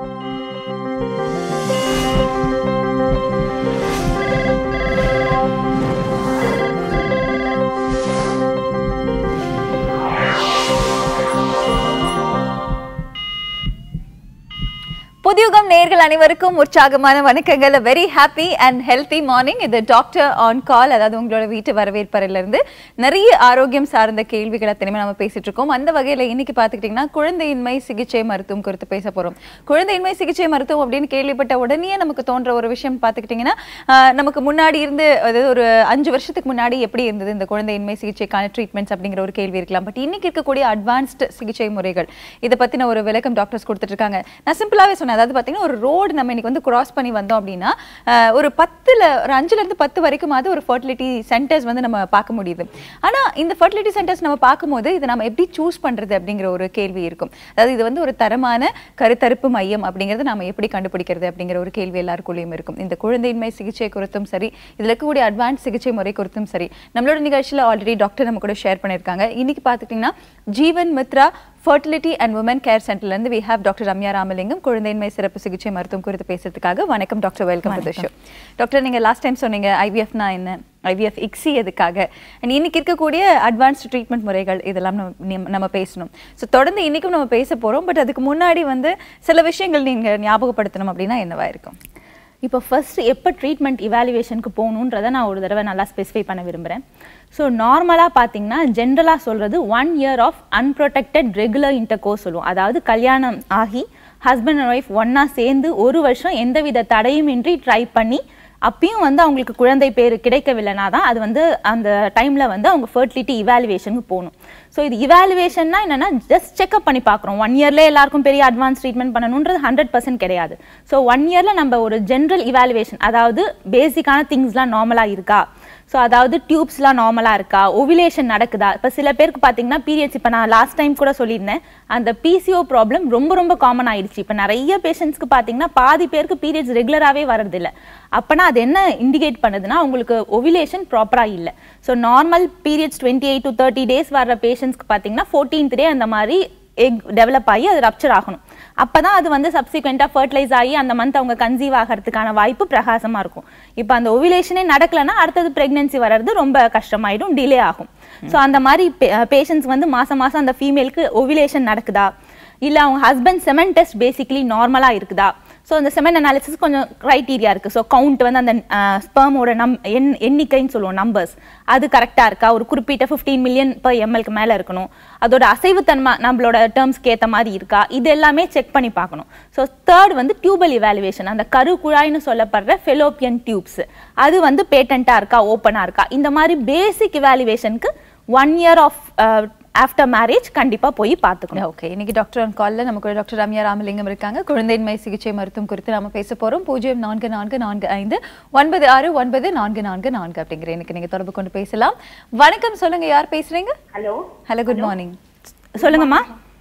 புதியுகம் நேர்கள் அனைவருக்கும் உற்சாகமான வணக்கங்கள் very happy and healthy morning இது டாக்டர் ஆன் கால் அதாவது உங்களோட வீட்டு வரவேற்பறையில இருந்து நிறைய ஆரோக்கியம் சார்ந்த கேள்விகளை அத்தனையுமே நம்ம பேசிட்டு இருக்கோம் அந்த வகையில இன்னைக்கு பாத்துக்கிட்டீங்கன்னா குழந்தையின்மை சிகிச்சை மருத்துவம் குறித்து பேச போறோம் குழந்தையின்மை சிகிச்சை மருத்துவம் அப்படின்னு கேள்விப்பட்ட உடனே நமக்கு தோன்ற ஒரு விஷயம் பாத்துக்கிட்டீங்கன்னா ஆஹ், நமக்கு முன்னாடி இருந்து அதாவது ஒரு அஞ்சு வருஷத்துக்கு முன்னாடி எப்படி இருந்தது இந்த குழந்தையின்மை சிகிச்சைக்கான ட்ரீட்மெண்ட்ஸ் அப்படிங்கிற ஒரு கேள்வி இருக்கலாம் பட் இன்னைக்கு இருக்கக்கூடிய அட்வான்ஸ்டு சிகிச்சை முறைகள் இதை பத்தின ஒரு விளக்கம் டாக்டர்ஸ் கொடுத்துட்டு இருக்காங்க நான் சிம்பிளாவே சொன்னேன் அதாவது பாத்தீங்கன்னா ஒரு ரோடு நம்ம இன்னைக்கு வந்து கிராஸ் பண்ணி வந்தோம் அப்படின்னா ஆஹ், ஒரு பத்துல ஒரு அஞ்சுல இருந்து பத்து வரைக்குமாவது ஒரு ஃபர்டிலிட்டி சென்டர்ஸ் வந்து நம்ம பார்க்க முடியுது ஆனா இந்த ஃபர்டிலிட்டி சென்டர்ஸ் நம்ம பார்க்கும்போது இதை நம்ம எப்படி சூஸ் பண்றது அப்படிங்கிற ஒரு கேள்வி இருக்கும் அதாவது இது வந்து ஒரு தரமான கருத்தரிப்பு மையம் அப்படிங்கறத நாம எப்படி கண்டுபிடிக்கிறது அப்படிங்கிற ஒரு கேள்வி எல்லாருக்குள்ளேயும் இருக்கும் இந்த குழந்தையின்மை சிகிச்சை குறித்தும் சரி இதுல இருக்கக்கூடிய அட்வான்ஸ் சிகிச்சை முறை குறித்தும் சரி நம்மளோட நிகழ்ச்சியில ஆல்ரெடி டாக்டர் நம்ம கூட ஷேர் பண்ணியிருக்காங்க இன்னைக்கு பார்த்துக்கிட்டிங்கன்னா Jeevan Mitra fertility and woman care சென்டர்ல இருந்து we have doctor Ramya Ramalingam குழந்தையின்மை சிறப்பு சிகிச்சை மருத்துவம் குறித்து பேசுறதுக்காக வணக்கம் doctor welcome to show doctor நீங்க லாஸ்ட் டைம் சொன்னீங்க ஐவிஎஃப்னா என்ன ஐவிஎஃப் இக்ஸி எதுக்காக அண்ட் இன்னைக்கு இருக்கக்கூடிய அட்வான்ஸ்டு ட்ரீட்மெண்ட் முறைகள் இதெல்லாம் நம்ம நிம்- நம்ம பேசணும் ஸோ தொடர்ந்து இன்னைக்கும் நம்ம பேச போறோம் பட் அதுக்கு முன்னாடி வந்து சில விஷயங்கள் நீங்க ஞாபகப்படுத்தணும் அப்படின்னா என்னவா இருக்கும் இப்போ ஃபர்ஸ்ட் எப்போ ட்ரீட்மெண்ட் இவாலுவேஷனுக்கு போகணுன்றதை நான் ஒரு தடவை நல்லா ஸ்பெசிஃபை பண்ண விரும்புகிறேன் ஸோ நார்மலாக பார்த்தீங்கன்னா ஜென்ரலாக சொல்கிறது one year of unprotected regular intercourse சொல்லுவோம் அதாவது கல்யாணம் ஆகி ஹஸ்பண்ட் அண்ட் ஒய்ஃப் ஒன்றா சேர்ந்து ஒரு வருஷம் எந்தவித தடையும் இன்றி ட்ரை பண்ணி அப்பயும் வந்து அவங்களுக்கு குழந்தை பேர் கிடைக்கவில்லைனா தான் அது வந்து அந்த டைமில் வந்து அவங்க ஃபர்டிலிட்டி இவாலுவேஷனுக்கு போகணும் ஸோ இது இவாலுவேஷன்னா என்னன்னா ஜஸ்ட் செக்அப் பண்ணி பார்க்குறோம் ஒன் இயர்லேயே எல்லாருக்கும் பெரிய அட்வான்ஸ் ட்ரீட்மெண்ட் பண்ணணுன்றது ஹண்ட்ரட் பர்சன்ட் கிடையாது ஸோ ஒன் இயரில் நம்ம ஒரு ஜென்ரல் இவாலுவேஷன் அதாவது பேசிக்கான திங்ஸ்லாம் நார்மலாக இருக்கா ஸோ அதாவது டியூப்ஸ்லாம் நார்மலாக இருக்கா ஓவிலேஷன் நடக்குதா இப்போ சில பேருக்கு பார்த்தீங்கன்னா பீரியட்ஸ் இப்போ நான் லாஸ்ட் டைம் கூட சொல்லியிருந்தேன் அந்த பிசிஓ ப்ராப்ளம் ரொம்ப ரொம்ப காமன் ஆயிடுச்சு இப்போ நிறைய பேஷண்ட்ஸ்க்கு பார்த்தீங்கன்னா பாதி பேருக்கு பீரியட்ஸ் ரெகுலராகவே வரதில்லை அப்போனா அது என்ன இண்டிகேட் பண்ணுதுன்னா உங்களுக்கு ஓவிலேஷன் ப்ராப்பராக இல்லை so normal periods twenty eight to thirty days வர்ற பேஷண்ட்ஸ்க்கு பார்த்தீங்கன்னா ஃபோர்டீன்த் டே அந்த மாதிரி எக் டெவலப் ஆகி அது ரப்ச்சர் ஆகணும் அப்பதான் அது வந்து சப்சிக்வெண்ட்டாக ஃபர்டிலைஸ் ஆகி அந்த மந்த் அவங்க கன்சீவ் ஆகிறதுக்கான வாய்ப்பு பிரகாசமா இருக்கும் இப்போ அந்த ஓவிலேஷனே நடக்கலைன்னா அடுத்தது பிரெக்னன்சி வர்றது ரொம்ப கஷ்டமாயிடும் டிலே ஆகும் ஸோ அந்த மாதிரி பேஷண்ட்ஸ் வந்து மாசம் மாசம் அந்த ஃபீமேலுக்கு ஓவிலேஷன் நடக்குதா இல்லை அவங்க ஹஸ்பண்ட் செமன் டெஸ்ட் பேசிக்கலி நார்மலாக இருக்குதா ஸோ அந்த செமன் அனாலிசிஸ் கொஞ்சம் க்ரைட்டீரியா இருக்குது ஸோ கவுண்ட் வந்து அந்த ஸ்பெர்மோட நம் எண் எண்ணிக்கைன்னு சொல்லுவோம் நம்பர்ஸ் அது கரெக்டாக இருக்கா ஒரு குறிப்பிட்ட ஃபிஃப்டீன் மில்லியன் பர் எம்எல்க்கு மேலே இருக்கணும் அதோட அசைவுத்தன்மை நம்மளோட டேர்ம்ஸ்க்கு ஏற்ற மாதிரி இருக்கா இது எல்லாமே செக் பண்ணி பார்க்கணும் ஸோ தேர்ட் வந்து டியூபல் இவாலுவேஷன் அந்த கரு குழாய்னு சொல்லப்படுற ஃபெலோப்பியன் டியூப்ஸ் அது வந்து பேட்டண்ட்டாக இருக்கா ஓப்பனாக இருக்கா இந்த மாதிரி பேசிக் இவாலுவேஷனுக்கு one year of after marriage கண்டிப்பாக போய் பார்த்துக்கணும் ஓகே இன்னைக்கு டாக்டர் ஆன் கால்ல நம்ம கூட டாக்டர் ரம்யா ராமலிங்கம் இருக்காங்க குழந்தையின்மை சிகிச்சை மருத்துவம் குறித்து நாம பேச போறோம் பூஜ்ஜியம் நான்கு நான்கு நான்கு ஐந்து ஒன்பது ஆறு ஒன்பது நான்கு நான்கு நான்கு அப்படிங்கிற எனக்கு நீங்க தொடர்பு கொண்டு பேசலாம் வணக்கம் சொல்லுங்க யார் பேசுறீங்க ஹலோ ஹலோ குட் மார்னிங் சொல்லுங்கம்மா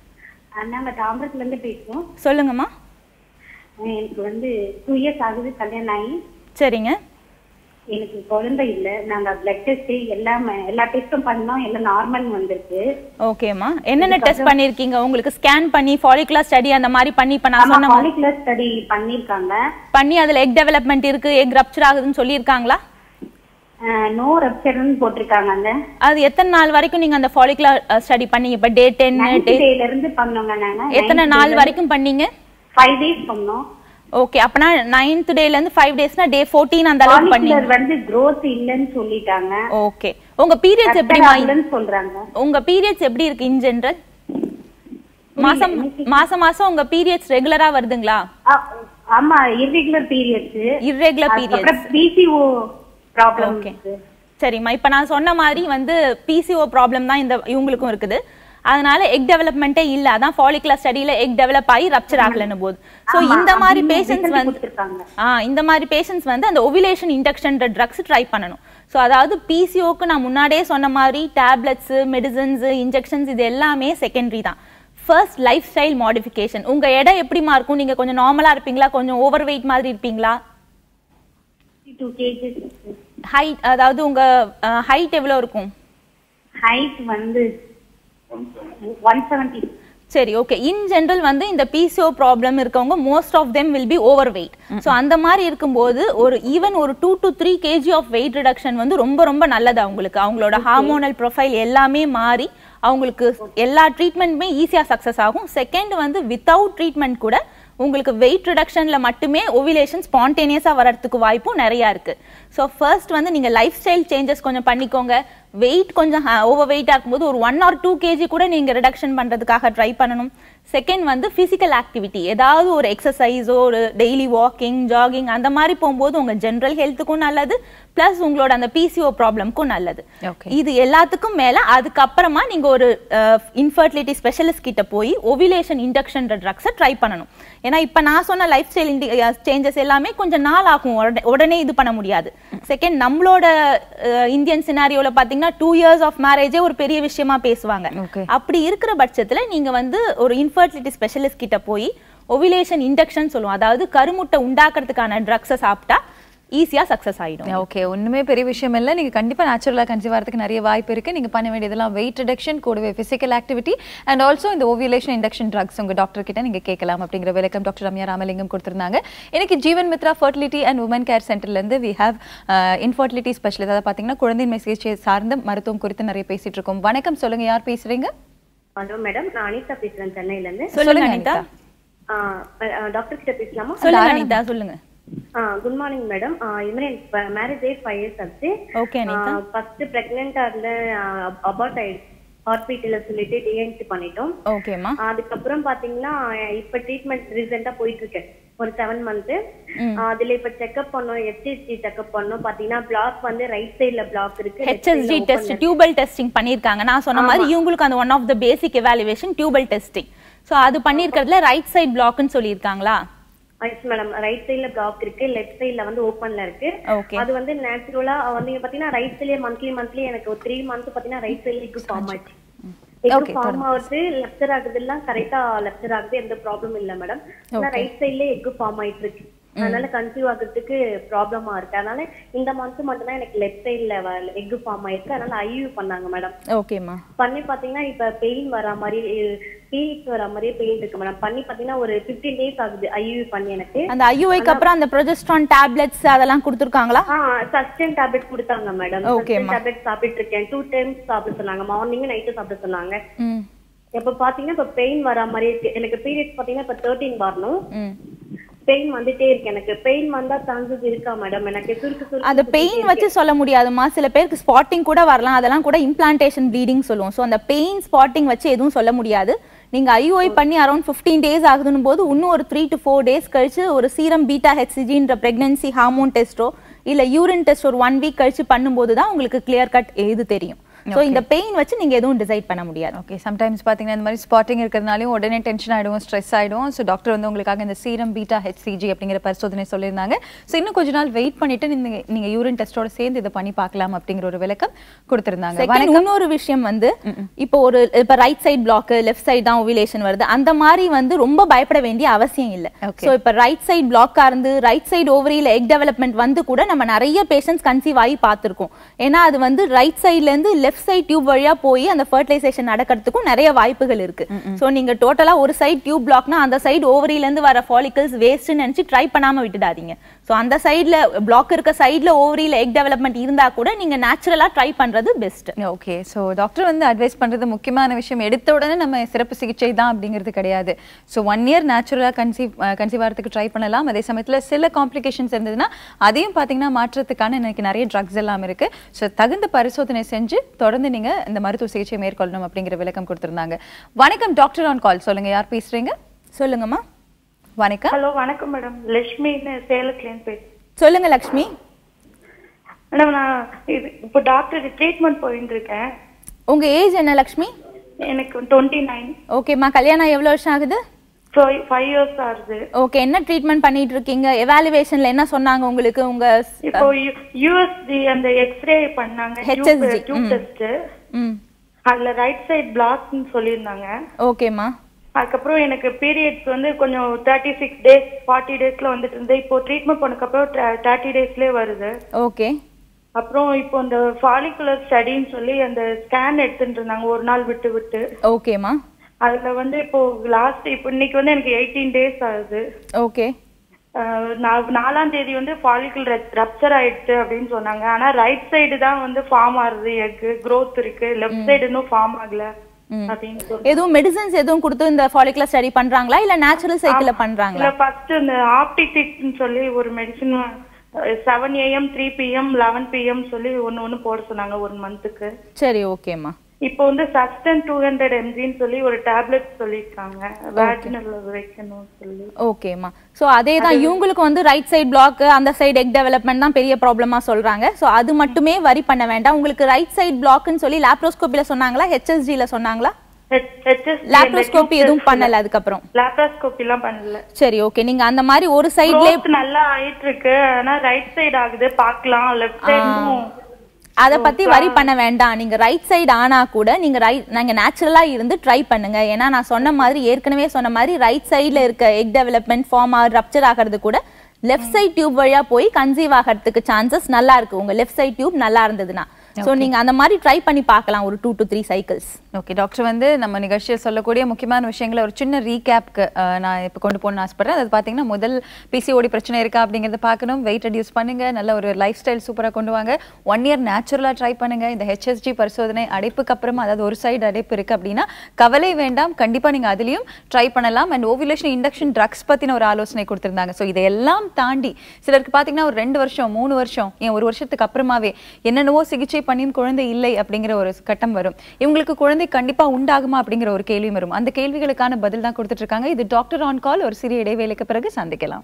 நாங்க தாம்பரத்துல இருந்து பேசுறோம் சொல்லுங்கம்மா எனக்கு வந்து டூ இயர்ஸ் ஆகுது கல்யாணம் ஆகி சரிங்க எனக்கு குழந்தை இல்ல நாங்க பிளட் டெஸ்ட் எல்லாம் எல்லா டெஸ்டும் பண்ணோம் எல்லாம் நார்மல் வந்திருக்கு ஓகேம்மா என்னென்ன டெஸ்ட் பண்ணிருக்கீங்க உங்களுக்கு ஸ்கேன் பண்ணி ஃபாலிகுலர் ஸ்டடி அந்த மாதிரி பண்ணி இப்ப நான் சொன்ன மாதிரி மாலிகுலர் ஸ்டடி பண்ணிருக்காங்க பண்ணி அதுல எக் டெவலப்மெண்ட் இருக்கு எக் ரப்ச்சர் ஆகுதுன்னு சொல்லியிருக்காங்களா நோ ரப்சர்னு போட்டிருக்காங்க அந்த அது எத்தனை நாள் வரைக்கும் நீங்க அந்த ஃபாலிகுலர் ஸ்டடி பண்ணீங்க இப்ப டே டென் நைன்த் டேல இருந்து பண்ணோங்க நாங்க எத்தனை நாள் வரைக்கும் பண்ணீங்க ஃபைவ் டேஸ் பண்ணோம் ஓகே அப்பனா நைன்த் டேல இருந்து ஃபைவ் டேஸ்னா டே ஃபோர்டீன் அந்த அளவுக்கு பண்ணீங்க மாலிகுலர் வந்து growth இல்லைன்னு சொல்லிட்டாங்க ஓகே உங்க பீரியட்ஸ் ரப்சர் எப்படிமா ஆகலன்னு சொல்றாங்க உங்க பீரியட்ஸ் எப்படி இருக்கு இன் ஜெனரல் மாசம் மாசம் மாசம் உங்க பீரியட்ஸ் ரெகுலரா வருதுங்களா ஆ, ஆமா இர்ரெகுலர் பீரியட்ஸ் இர்ரெகுலர் பீரியட்ஸ் அப்புறம் பிசிஓ ப்ராப்ளம் ஓகே சரிம்மா இப்போ நான் சொன்ன மாதிரி வந்து பிசிஓ ப்ராப்ளம் தான் இந்த இவங்களுக்கும் இருக்குது அதனால எக் டெவலப்மெண்ட்டே இல்ல அதான் ஃபாலிகுலர் ஸ்டடியில எக் டெவலப் ஆகி ரப்ச்சர் ஆகலன்னு போது ஸோ ஆமா, இந்த மாதிரி அப்படின்னு பேஷண்ட்ஸ் result வந்து கொடுத்திருக்காங்க. ஆ இந்த மாதிரி பேஷண்ட்ஸ் வந்து அந்த ஒவிலேஷன் இண்டக்ஷன்ற ட்ரக்ஸ் ட்ரை பண்ணணும் ஸோ அதாவது பிசிஓக்கு நான் முன்னாடியே சொன்ன மாதிரி டேப்லெட்ஸ் மெடிசன்ஸ் இன்ஜெக்ஷன்ஸ் இது எல்லாமே செகண்டரி தான் ஃபர்ஸ்ட் லைஃப் ஸ்டைல் மாடிஃபிகேஷன் உங்க எடை எப்படிமா இருக்கும் நீங்க கொஞ்சம் நார்மலா இருப்பீங்களா கொஞ்சம் ஓவர் வெயிட் மாதிரி இருப்பீங்களா டூ கேஜஸ் ஹைட் அதாவது உங்க ஹைட் எவ்வளவு இருக்கும் ஹைட் வந்து ஒன் செவன்டி சரி ஓகே இன் ஜென்ரல் வந்து இந்த பிசிஓ ப்ராப்ளம் இருக்கவங்க most of them will be overweight so அந்த மாதிரி இருக்கும்போது ஒரு ஈவன் ஒரு two to three KG of weight reduction வந்து ரொம்ப ரொம்ப நல்லது அவங்களுக்கு அவங்களோட ஹார்மோனல் ப்ரொஃபைல் எல்லாமே மாறி அவங்களுக்கு எல்லா ட்ரீட்மெண்ட்டுமே ஈஸியாக சக்ஸஸ் ஆகும் செகண்ட் வந்து வித்தவுட் ட்ரீட்மெண்ட் கூட உங்களுக்கு வெயிட் ரிடக்ஷனில் மட்டுமே ஓவிலேஷன் ஸ்பான்டேனியஸாக வரதுக்கு வாய்ப்பும் நிறையா இருக்கு ஸோ ஃபர்ஸ்ட் வந்து நீங்கள் லைஃப் ஸ்டைல் சேஞ்சஸ் கொஞ்சம் பண்ணிக்கோங்க வெயிட் கொஞ்சம் ஓவர் வெயிட்டாக இருக்கும்போது ஒரு ஒன் ஆர் டூ கேஜி கூட நீங்கள் ரிடக்ஷன் பண்ணுறதுக்காக ட்ரை பண்ணணும் செகண்ட் வந்து ஃபிசிக்கல் ஆக்டிவிட்டி ஏதாவது ஒரு எக்ஸசைஸோ ஒரு டெய்லி வாக்கிங் ஜாகிங் அந்த மாதிரி போகும்போது உங்கள் ஜென்ரல் ஹெல்த்துக்கும் நல்லது ப்ளஸ் உங்களோட அந்த பிசிஓ ப்ராப்ளம்க்கும் நல்லது Okay. இது எல்லாத்துக்கும் மேல அதுக்கப்புறமா நீங்க ஒரு இன்ஃபர்டிலிட்டி ஸ்பெஷலிஸ்ட் கிட்ட போய் ஓவிலேஷன் இண்டக்ஷன் ட்ரக்ஸை ட்ரை பண்ணணும் ஏன்னா இப்ப நான் சொன்ன லைஃப் ஸ்டைல் சேஞ்சஸ் எல்லாமே கொஞ்சம் நாள் ஆகும் உடனே- உடனே இது பண்ண முடியாது செகண்ட் நம்மளோட அஹ், இந்தியன் சினாரியோல பாத்தீங்கன்னா டூ இயர்ஸ் ஆஃப் மேரேஜே ஒரு பெரிய விஷயமா பேசுவாங்க Okay. அப்படி இருக்கிற பட்சத்துல நீங்க வந்து ஒரு இன்ஃபர்டிலிட்டி ஸ்பெஷலிஸ்ட் கிட்ட போய் ஓவிலேஷன் இண்டக்ஷன் சொல்லுவோம் அதாவது கருமுட்டை உண்டாக்குறதுக்கான ட்ரக்ஸை சாப்பிட்டா ஈஸியா சக்சஸ் ஆயிடும் ஓகே ஒண்ணுமே பெரிய விஷயம் இல்ல நீங்க கண்டிப்பா நேச்சுரலா கன்சீவ் ஆகிறதுக்கு நிறைய வாய்ப்பு இருக்கு நீங்க பண்ண வேண்டியதெல்லாம் வெயிட் ரிடக்ஷன் கூடவே பிசிக்கல் ஆக்டிவிட்டி அண்ட் ஆல்சோ இந்த ஓவியலேஷன் இண்டக்ஷன் ட்ரக்ஸ் உங்க டாக்டர் கிட்ட நீங்க கேட்கலாம் அப்படிங்கிற விளக்கம் டாக்டர் ரம்யா ராமலிங்கம் கொடுத்திருந்தாங்க இன்னைக்கு Jeevan Mitra fertility and woman care சென்டர்ல இருந்து வி ஹேவ் இன்ஃபர்டிலிட்டி ஸ்பெஷலிஸ்ட் அதாவது பாத்தீங்கன்னா குழந்தை சிகிச்சை சார்ந்த மருத்துவம் குறித்து நிறைய பேசிட்டு இருக்கோம் வணக்கம் சொல்லுங்க யார் பேசுறீங்க ஹலோ மேடம் நான் அனிதா பேசுறேன் சென்னையில இருந்து சொல்லுங்க அனிதா டாக்டர் கிட்ட பேசலாமா சொல்லுங்க அனிதா சொல்லுங்க குட் மார்னிங் மேடம் இது மாதிரி எனக்கு மேரேஜ் ஆகி ஃபைவ் இயர்ஸ் ஆச்சு ஓகே அனிதா ஃபர்ஸ்ட் பிரெக்னெண்டா இருந்த அபார்ட் ஆயிடுச்சு ஹாஸ்பிட்டல்ல சொல்லிட்டு டிஎன்சி பண்ணிட்டோம் ஓகேம்மா அதுக்கப்புறம் பாத்தீங்கன்னா இப்ப ட்ரீட்மெண்ட் ரீசெண்டா போயிட்டு இருக்கேன் ஒரு செவன் மந்த் அதுல இப்ப செக்அப் பண்ணோம் ஹெச்எஸ்ஜி செக்அப் பண்ணோம் பாத்தீங்கன்னா பிளாக் வந்து ரைட் சைடுல பிளாக் இருக்கு left side ல HSG open test tubal testing பண்ணிருக்காங்க நான் சொன்ன மாதிரி இவங்களுக்கு அந்த one of the basic evaluation tubal testing so அது பண்ணிருக்கிறதுல ரைட் சைடு பிளாக்னு சொல்லியிருக்காங்களா எஸ் மேடம் ரைட் சைடுல பிளாக் இருக்கு லெஃப்ட் சைடுல வந்து ஓப்பன்ல இருக்கு ஓகே அது வந்து நேச்சுரலா நீங்க பாத்தீங்கன்னா ரைட் சைட்லயே மந்த்லி மந்த்லி எனக்கு ஒரு த்ரீ மந்த் பாத்தீங்கன்னா ரைட் சைடுல எக்கு ஃபார்ம் ஆச்சு எக்கு Okay, ஃபார்ம் ஆகுது லெஃப்டர் ஆகுது எல்லாம் கரெக்டா லெஃப்டர் ஆகுது எந்த ப்ராப்ளம் இல்ல மேடம் ஆனா ரைட் சைடுல எக்கு ஃபார்ம் ஆயிட்டு இருக்கு அதனால கன்சீவ் ஆகுறதுக்கு ப்ராப்ளமா இருக்கு அதனால இந்த மந்த் மட்டும் தான் எனக்கு லெஃப்ட் சைடுல எக்கு ஃபார்ம் ஆயிருக்கு அதனால ஐயூ பண்ணாங்க மேடம் ஓகேம்மா பண்ணி பாத்தீங்கன்னா இப்ப பெயின் வர மாதிரி பீரியட்ஸ் வர மாதிரியே பெயின் இருக்கு மேடம் பண்ணி பாத்தீங்கன்னா ஒரு 15 டேஸ் ஆகுது ஐயூ பண்ணி எனக்கு அந்த ஐயூஐக்கு அப்புறம் அந்த ப்ரொஜெஸ்ட்ரான் டேப்லெட்ஸ் அதெல்லாம் கொடுத்துருக்காங்களா சஸ்டெயின் டேப்லெட் கொடுத்தாங்க மேடம் Okay, சஸ்டெயின் டேப்லெட் சாப்பிட்டு இருக்கேன் டூ டைம்ஸ் சாப்பிட சொன்னாங்க மார்னிங் நைட்டு சாப்பிட சொன்னாங்க ம் இப்ப பாத்தீங்கன்னா இப்ப பெயின் வர மாதிரி இருக்கு எனக்கு பீரியட்ஸ் பாத்தீங்கன்னா இப்ப தேர்ட்டீன் வரணும் ம் பெயின் வந்துட்டே இருக்கு எனக்கு பெயின் வந்தா சான்சஸ் இருக்கா மேடம் எனக்கு சுருக்கு சுருக்கு அந்த பெயின் வச்சு சொல்ல முடியாதுமா சில பேருக்கு ஸ்பாட்டிங் கூட வரலாம் அதெல்லாம் கூட இம்ப்ளான்டேஷன் ப்ளீடிங் சொல்லுவோம் ஸோ அந்த பெயின் ஸ்பாட்டிங் வச்சு எதுவும் சொல்ல முடியாது நீங்க ஐஓஐ பண்ணி அரௌண்ட் 15 டேஸ் ஆகுதுன்னு போது இன்னும் ஒரு த்ரீ டு ஃபோர் டேஸ் கழிச்சு ஒரு சீரம் பீட்டா ஹெச்சிஜின்ற பிரெக்னன்சி ஹார்மோன் டெஸ்ட்டோ இல்ல யூரின் டெஸ்ட் ஒரு ஒன் வீக் கழிச்சு பண்ணும்போது தான் உங்களுக்கு கிளியர் கட் எது தெரியும் ஸோ இந்த பெயின் வச்சு நீங்க எதுவும் டிசைட் பண்ண முடியாது ஓகே சம்டைம்ஸ் பார்த்தீங்கன்னா இந்த மாதிரி ஸ்பாட்டிங் இருக்கிறதுனாலையும் உடனே டென்ஷன் ஆயிடும் ஸ்ட்ரெஸ் ஆயிடும் ஸோ டாக்டர் வந்து உங்களுக்காக இந்த சீரம் பீட்டா ஹெச்சிஜி அப்படிங்கிற பரிசோதனை சொல்லியிருந்தாங்க ஸோ இன்னும் கொஞ்ச நாள் வெயிட் பண்ணிட்டு நீங்க நீங்க யூரின் டெஸ்ட்டோட சேர்ந்து இதை பண்ணி பார்க்கலாம் அப்படிங்கிற ஒரு விளக்கம் கொடுத்திருந்தாங்க Second, இன்னொரு விஷயம் வந்து இப்போ ஒரு இப்போ right side block left side தான் ஓவிலேஷன் வருது அந்த மாதிரி வந்து ரொம்ப பயப்பட வேண்டிய அவசியம் இல்ல Okay. சோ இப்போ ரைட் சைடு பிளாக்கா இருந்து ரைட் சைடு ஓவரியில எக் டெவலப்மெண்ட் வந்து கூட நம்ம நிறைய பேஷண்ட்ஸ் கன்சீவ் ஆகி பார்த்திருக்கோம் ஏன்னா அது வந்து ரைட் சைடுல இருந்து லெஃப்ட் சைடு டியூப் வழியா போய் அந்த ஃபர்டிலைசேஷன் நடக்கிறதுக்கும் நிறைய வாய்ப்புகள் இருக்கு சோ நீங்க டோட்டலா ஒரு சைடு டியூப் பிளாக்னா அந்த சைடு ஓவரியில இருந்து வர ஃபாலிகல்ஸ் வேஸ்ட்னு நினைச்சு ட்ரை பண்ணாம விட்டுடாதீங்க சோ அந்த சைடுல பிளாக் இருக்க சைடுல ஓவரியில எக் டெவலப்மெண்ட் இருந்தா கூட நீங்க நேச்சுரலா ட்ரை பண்றது பெஸ்ட் ஓகே ஸோ டாக்டர் வந்து அட்வைஸ் பண்றது முக்கியமான விஷயம் எடுத்த உடனே நம்ம சிறப்பு சிகிச்சை தான் அப்படிங்கிறது கிடையாது ஸோ ஒன் இயர் நேச்சுரலாக கன்சீவ் கன்சீவ் ஆகிறதுக்கு ட்ரை பண்ணலாம் அதே சமயத்தில் சில காம்ப்ளிகேஷன்ஸ் இருந்ததுன்னா அதையும் பார்த்தீங்கன்னா மாற்றத்துக்கான இன்னைக்கு நிறைய ட்ரக்ஸ் எல்லாம் இருக்கு ஸோ தகுந்த பரிசோதனை செஞ்சு தொடர்ந்து நீங்க இந்த மருத்துவ சிகிச்சை மேற்கொள்ளணும் அப்படிங்கிற விளக்கம் கொடுத்திருந்தாங்க வணக்கம் டாக்டர் ஆன் கால் சொல்லுங்க யார் பேசுறீங்க சொல்லுங்கம்மா வணக்கம் ஹலோ வணக்கம் மேடம் லட்சுமின்னு சேலத்துலேருந்து பேசுறேன் சொல்லுங்க லக்ஷ்மி மேடம் நான் இது இப்போ டாக்டர் ட்ரீட்மெண்ட் போயிட்டு இருக்கேன் உங்க ஏஜ் என்ன லக்ஷ்மி எனக்கு டுவெண்ட்டி நைன் ஓகேம்மா கல்யாணம் எவ்வளவு வருஷம் ஆகுது ஃபைவ் இயர்ஸ் ஆகுது ஓகே என்ன ட்ரீட்மெண்ட் பண்ணிட்டு இருக்கீங்க எவாலுவேஷன்ல என்ன சொன்னாங்க உங்களுக்கு உங்க இப்போ யூஎஸ்டி அந்த எக்ஸ்ரே பண்ணாங்க HSG, டியூப் டெஸ்ட் ம் அதுல ரைட் சைடு பிளாக்னு சொல்லியிருந்தாங்க ஓகேம்மா அதுக்கப்புறம் எனக்கு பீரியட்ஸ் வந்து கொஞ்சம் தேர்ட்டி சிக்ஸ் டேஸ் ஃபார்ட்டி டேஸ்ல வந்துட்டு இருந்து இப்போ ட்ரீட்மெண்ட் பண்ணக்கப்புறம் தேர்ட்டி டேஸ்லயே வருது ஓகே அப்புறம் இப்போ இந்த ஃபாலிகுலர் ஸ்டடின்னு சொல்லி அந்த ஸ்கேன் எடுத்துட்டு இருந்தாங்க ஒரு நாள் விட்டு விட்டு ஓகேம்மா அதுல வந்து இப்போ லாஸ்ட் இப்போ இன்னைக்கு வந்து எனக்கு எயிட்டீன் டேஸ் ஆகுது ஓகே அஹ் நா- நாலாம் தேதி வந்து ஃபாலிக்கல் ரப்சர் ஆயிடுச்சு அப்படின்னு சொன்னாங்க ஆனா ரைட் சைடு தான் வந்து ஃபார்ம் ஆகுது எக்கு growth இருக்கு லெஃப்ட் சைடு இன்னும் ஃபார்ம் ஆகல அப்படின்னு சொல்லி எதுவும் மெடிசன்ஸ் எதுவும் கொடுத்து இந்த ஃபாலிகுலர் ஸ்டடி பண்றாங்களா இல்ல நேச்சுரல் சைக்கிள்ல பண்றாங்களா இல்ல ஃபர்ஸ்ட் இந்த ஆப்டிசிக்ஸ்னு சொல்லி ஒரு medicine seven AM three PM eleven PM சொல்லி ஒன்னு ஒன்னு போட சொன்னாங்க ஒரு மந்த்துக்கு சரி ஓகேம்மா இப்போ வந்து சஸ்டன் டூ ஹண்ட்ரட் எம்ஜின்னு சொல்லி ஒரு டேப்லெட் சொல்லியிருக்காங்க வேக்சினல்ல வைக்கணும்னு சொல்லி ஓகேம்மா ஸோ அதே தான் இவங்களுக்கு வந்து ரைட் சைடு பிளாக் அந்த சைடு எக் டெவலப்மெண்ட் தான் பெரிய ப்ராப்ளமா சொல்றாங்க ஸோ அது மட்டுமே வரி பண்ண வேண்டாம் உங்களுக்கு ரைட் சைடு பிளாக்னு சொல்லி லாப்ரோஸ்கோப்பில சொன்னாங்களா ஹெச்எஸ்ஜில சொன்னாங்களா லாப்ரோஸ்கோப்பி எதுவும் பண்ணல அதுக்கப்புறம் லாப்ரோஸ்கோப்பி எல்லாம் பண்ணல சரி ஓகே நீங்க அந்த மாதிரி ஒரு சைட்லயே growth நல்லா ஆயிட்டு இருக்கு ஆனா ரைட் சைடு ஆகுது பார்க்கலாம் லெஃப்ட் சைடும் அத பத்தி வரி பண்ண வேண்டாம் நீங்க ரைட் சைடு ஆனா கூட நீங்க ரைட் நீங்க நேச்சுரலா இருந்து ட்ரை பண்ணுங்க ஏன்னா நான் சொன்ன மாதிரி ஏற்கனவே சொன்ன மாதிரி ரைட் சைடுல இருக்க எக் டெவலப்மெண்ட் ஃபார்ம் ஆகுது ரப்சர் ஆகிறது கூட லெஃப்ட் சைட் டியூப் வழியா போய் கன்சீவ் ஆகிறதுக்கு சான்சஸ் நல்லா இருக்கு உங்க லெஃப்ட் சைட் டியூப் நல்லா இருந்ததுன்னா சோ நீங்க அந்த மாதிரி ட்ரை பண்ணி பார்க்கலாம் ஒரு two to three cycles okay doctor வந்து நம்ம நிகழ்ச்சியில் சொல்லக்கூடிய முக்கியமான விஷயங்களை ஒரு சின்ன ரீகேப்க்கு நான் இப்போ கொண்டு போகணும்னு ஆசைப்படுறேன் அது பார்த்தீங்கன்னா முதல் பிசிஓடி பிரச்சனை இருக்கா அப்படிங்கிறத பார்க்கணும் வெயிட் ரெடியூஸ் பண்ணுங்க நல்ல ஒரு லைஃப் ஸ்டைல் சூப்பராக கொண்டு வாங்க ஒன் இயர் நேச்சுரலாக ட்ரை பண்ணுங்க இந்த ஹெச்எஸ்ஜி பரிசோதனை அடைப்புக்கு அப்புறமா அதாவது ஒரு சைடு அடைப்பு இருக்கு அப்படின்னா கவலை வேண்டாம் கண்டிப்பாக நீங்கள் அதுலேயும் ட்ரை பண்ணலாம் அண்ட் ஓவிலேஷன் இண்டக்ஷன் ட்ரக்ஸ் பற்றின ஒரு ஆலோசனை கொடுத்துருந்தாங்க ஸோ இதையெல்லாம் தாண்டி சிலருக்கு பார்த்தீங்கன்னா ஒரு ரெண்டு வருஷம் மூணு வருஷம் ஏன் ஒரு வருஷத்துக்கு அப்புறமாவே என்னென்னவோ சிகிச்சை பண்ணியும் குழந்தை இல்லை அப்படிங்கிற ஒரு கட்டம் வரும் இவங்களுக்கு குழந்தை கண்டிப்பா உண்டாகுமா அப்படிங்கிற ஒரு கேள்வியும் வரும் அந்த கேள்விகளுக்கான பதில் தான் கொடுத்துட்டு இருக்காங்க இது டாக்டர் ஆன் கால் ஒரு சிறிய இடைவேளைக்கு பிறகு சந்திக்கலாம்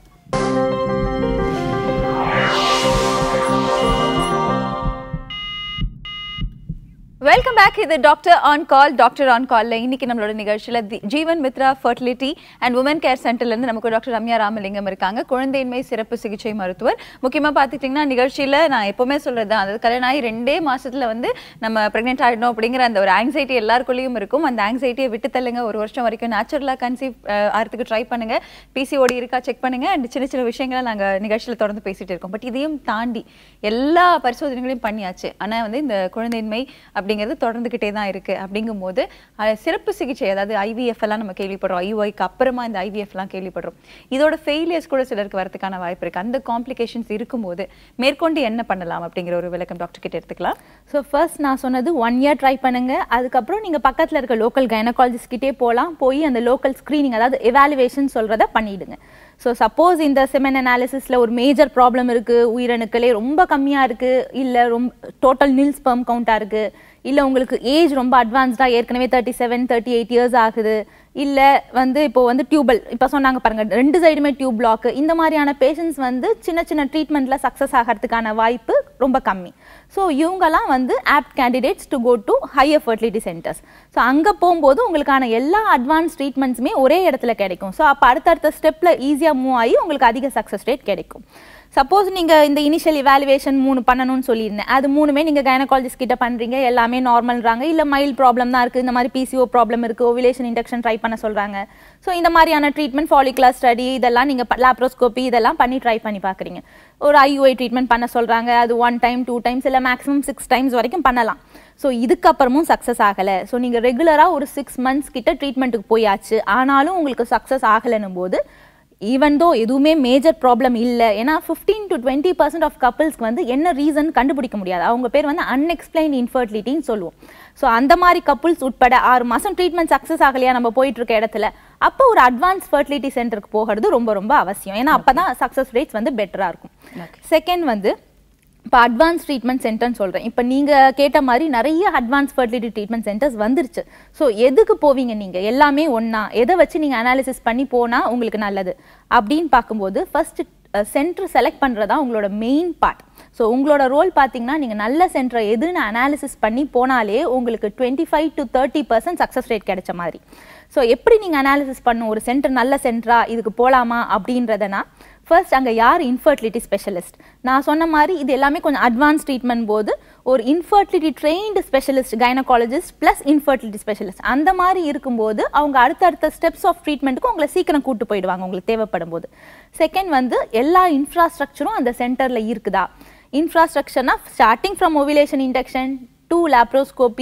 வெல்கம் பேக் இது doctor on call doctor on கால்ல இன்னைக்கு நம்மளோட நிகழ்ச்சியில தி- Jeevan Mitra fertility and woman care சென்டர்ல இருந்து நமக்கு டாக்டர் ரம்யா ராமலிங்கம் இருக்காங்க குழந்தையின்மை சிறப்பு சிகிச்சை மருத்துவர் முக்கியமா பாத்துக்கிட்டீங்கன்னா நிகழ்ச்சியில நான் எப்பவுமே சொல்றது அதாவது கல்யாணம் ஆகி ரெண்டே மாசத்துல வந்து நம்ம பிரெக்னென்ட் ஆயிடணும் அப்படிங்கிற அந்த ஒரு ஆங்ஸைட்டி எல்லாருக்குள்ளேயும் இருக்கும் அந்த ஆங்ஸைட்டியை விட்டு தள்ளுங்க ஒரு வருஷம் வரைக்கும் நேச்சுரலா கன்சீவ் ஆகிறதுக்கு ட்ரை பண்ணுங்க பிசிஓடி இருக்கா செக் பண்ணுங்க அண்ட் சின்ன சின்ன விஷயங்களை நாங்க நிகழ்ச்சியில தொடர்ந்து பேசிட்டு இருக்கோம் பட் இதையும் தாண்டி எல்லா பரிசோதனைகளையும் பண்ணியாச்சு ஆனா வந்து இந்த குழந்தையின்மை அப்படிங்கிறது தொடர்ந்துகிட்டே தான் இருக்கு அப்படிங்கும்போது அஹ், சிறப்பு சிகிச்சை அதாவது ஐவிஎஃப் எல்லாம் நம்ம கேள்விப்படுறோம் ஐஒய்க்கு அப்புறமா இந்த ஐவிஎஃப் எல்லாம் கேள்விப்படுறோம் இதோட ஃபெயிலியர்ஸ் கூட சிலருக்கு வரதுக்கான வாய்ப்பு இருக்கு அந்த காம்ப்ளிகேஷன்ஸ் இருக்கும்போது மேற்கொண்டு என்ன பண்ணலாம் அப்படிங்கிற ஒரு விளக்கம் டாக்டர் கிட்ட எடுத்துக்கலாம் ஸோ ஃபர்ஸ்ட் நான் சொன்னது ஒன் இயர் ட்ரை பண்ணுங்க அதுக்கப்புறம் நீங்க பக்கத்துல இருக்க லோக்கல் கைனகாலஜிஸ்ட் கிட்டே போகலாம் போய் அந்த லோக்கல் ஸ்க்ரீனிங் அதாவது எவாலுவேஷன் சொல்றத பண்ணிடுங்க ஸோ சப்போஸ் இந்த செமன் அனாலிசிஸ்ல ஒரு மேஜர் ப்ராப்ளம் இருக்கு உயிரணுக்களே ரொம்ப கம்மியா இருக்கு இல்ல ரொம்ப டோட்டல் நில் ஸ்பெர்ம் கவுண்டா இருக்கு இல்ல உங்களுக்கு ஏஜ் ரொம்ப அட்வான்ஸ்டா ஏற்கனவே thirty seven thirty eight years ஆகுது இல்ல வந்து இப்போ வந்து டியூபல் இப்போ சொன்னாங்க பாருங்க ரெண்டு சைடுமே டியூப் பிளாக் இந்த மாதிரியான பேஷண்ட்ஸ் வந்து சின்ன சின்ன ட்ரீட்மெண்ட்ல சக்ஸஸ் ஆகிறதுக்கான வாய்ப்பு ரொம்ப கம்மி ஸோ இவங்கெல்லாம் வந்து apt candidates to go to higher fertility centres so அங்கே போகும்போது உங்களுக்கான எல்லா அட்வான்ஸ் ட்ரீட்மெண்ட்ஸுமே ஒரே இடத்துல கிடைக்கும் ஸோ அப்போ அடுத்தடுத்த ஸ்டெப்பில் ஈஸியாக மூவ் ஆகி உங்களுக்கு அதிக சக்ஸஸ் ரேட் கிடைக்கும் சப்போஸ் நீங்கள் இந்த இனிஷியல் இவாலுவேஷன் மூணு பண்ணணும்னு சொல்லியிருந்தேன் அது மூணுமே நீங்கள் கைனகாலஜிஸ்ட் கிட்ட பண்ணுறீங்க எல்லாமே நார்மல்ன்றாங்க இல்லை மைல் ப்ராப்ளம் தான் இருக்குது இந்த மாதிரி பிசிஓ ப்ராப்ளம் இருக்குது ஓவிலேஷன் இண்டக்ஷன் ட்ரை பண்ண சொல்கிறாங்க ஸோ இந்த மாதிரியான ட்ரீட்மெண்ட் ஃபாலிகுலர் ஸ்டடி இதெல்லாம் நீங்கள் லாப்ரோஸ்கோப்பி இதெல்லாம் பண்ணி ட்ரை பண்ணி பார்க்குறீங்க ஒரு ஐயூஐ ட்ரீட்மெண்ட் பண்ண சொல்கிறாங்க அது ஒன் டைம் டூ டைம்ஸ் இல்லை மேக்ஸிமம் சிக்ஸ் டைம்ஸ் வரைக்கும் பண்ணலாம் ஸோ இதுக்கப்புறமும் சக்ஸஸ் ஆகலை ஸோ நீங்கள் ரெகுலராக ஒரு சிக்ஸ் மந்த்ஸ் கிட்ட ட்ரீட்மெண்ட்டுக்கு போயாச்சு ஆனாலும் உங்களுக்கு சக்ஸஸ் ஆகலைன்னும் போது ஈவன் தோ எதுவுமே மேஜர் ப்ராப்ளம் இல்லை ஏன்னா fifteen to twenty percent of கப்பிள்ஸ்க்கு வந்து என்ன ரீசன் கண்டுபிடிக்க முடியாது அவங்க பேர் வந்து அன்எக்ஸ்பிளைன் இன்ஃபர்டிலிட்டின்னு சொல்லுவோம் ஸோ அந்த மாதிரி கப்புள்ஸ் உட்பட ஆறு மாதம் ட்ரீட்மெண்ட் சக்ஸஸ் ஆகலையா நம்ம போயிட்டு இருக்க இடத்துல அப்போ ஒரு அட்வான்ஸ் ஃபர்டிலிட்டி சென்டருக்கு போகிறது ரொம்ப ரொம்ப அவசியம் ஏன்னா அப்போ தான் சக்ஸஸ் ரேட்ஸ் வந்து பெட்டராக இருக்கும் செகண்ட் வந்து இப்போ அட்வான்ஸ் ட்ரீட்மெண்ட் சென்டர்னு சொல்கிறேன் இப்போ நீங்கள் கேட்ட மாதிரி நிறைய அட்வான்ஸ் ஃபர்டிலிட்டி ட்ரீட்மெண்ட் சென்டர்ஸ் வந்துருச்சு ஸோ எதுக்கு போவீங்க நீங்கள் எல்லாமே ஒன்றா எதை வச்சு நீங்கள் அனாலிசிஸ் பண்ணி போனால் உங்களுக்கு நல்லது அப்படின்னு பார்க்கும்போது ஃபர்ஸ்ட் சென்டர் செலக்ட் பண்ணுறதா உங்களோட மெயின் பார்ட் ஸோ உங்களோட ரோல் பார்த்தீங்கன்னா நீங்கள் நல்ல சென்டரை எதுன்னு அனாலிசிஸ் பண்ணி போனாலே உங்களுக்கு twenty five to thirty percent success rate கிடைச்ச மாதிரி ஸோ எப்படி நீங்கள் அனாலிசிஸ் பண்ணும் ஒரு சென்டர் நல்ல சென்டரா இதுக்கு போகலாமா அப்படின்றதனா ஃபர்ஸ்ட் அங்கே யார் இன்ஃபர்டிலிட்டி ஸ்பெஷலிஸ்ட் நான் சொன்ன மாதிரி இது எல்லாமே கொஞ்சம் அட்வான்ஸ் ட்ரீட்மெண்ட் போது ஒரு infertility trained specialist gynaecologist plus infertility specialist அந்த மாதிரி இருக்கும்போது அவங்க அடுத்தடுத்த ஸ்டெப்ஸ் ஆஃப் ட்ரீட்மெண்ட்டுக்கு உங்களை சீக்கிரம் கூட்டு போயிடுவாங்க உங்களுக்கு தேவைப்படும் போது செகண்ட் வந்து எல்லா இன்ஃப்ராஸ்ட்ரக்சரும் அந்த சென்டரில் இருக்குதா இன்ஃப்ராஸ்ட்ரக்சர்னா starting from ovulation induction to laparoscopy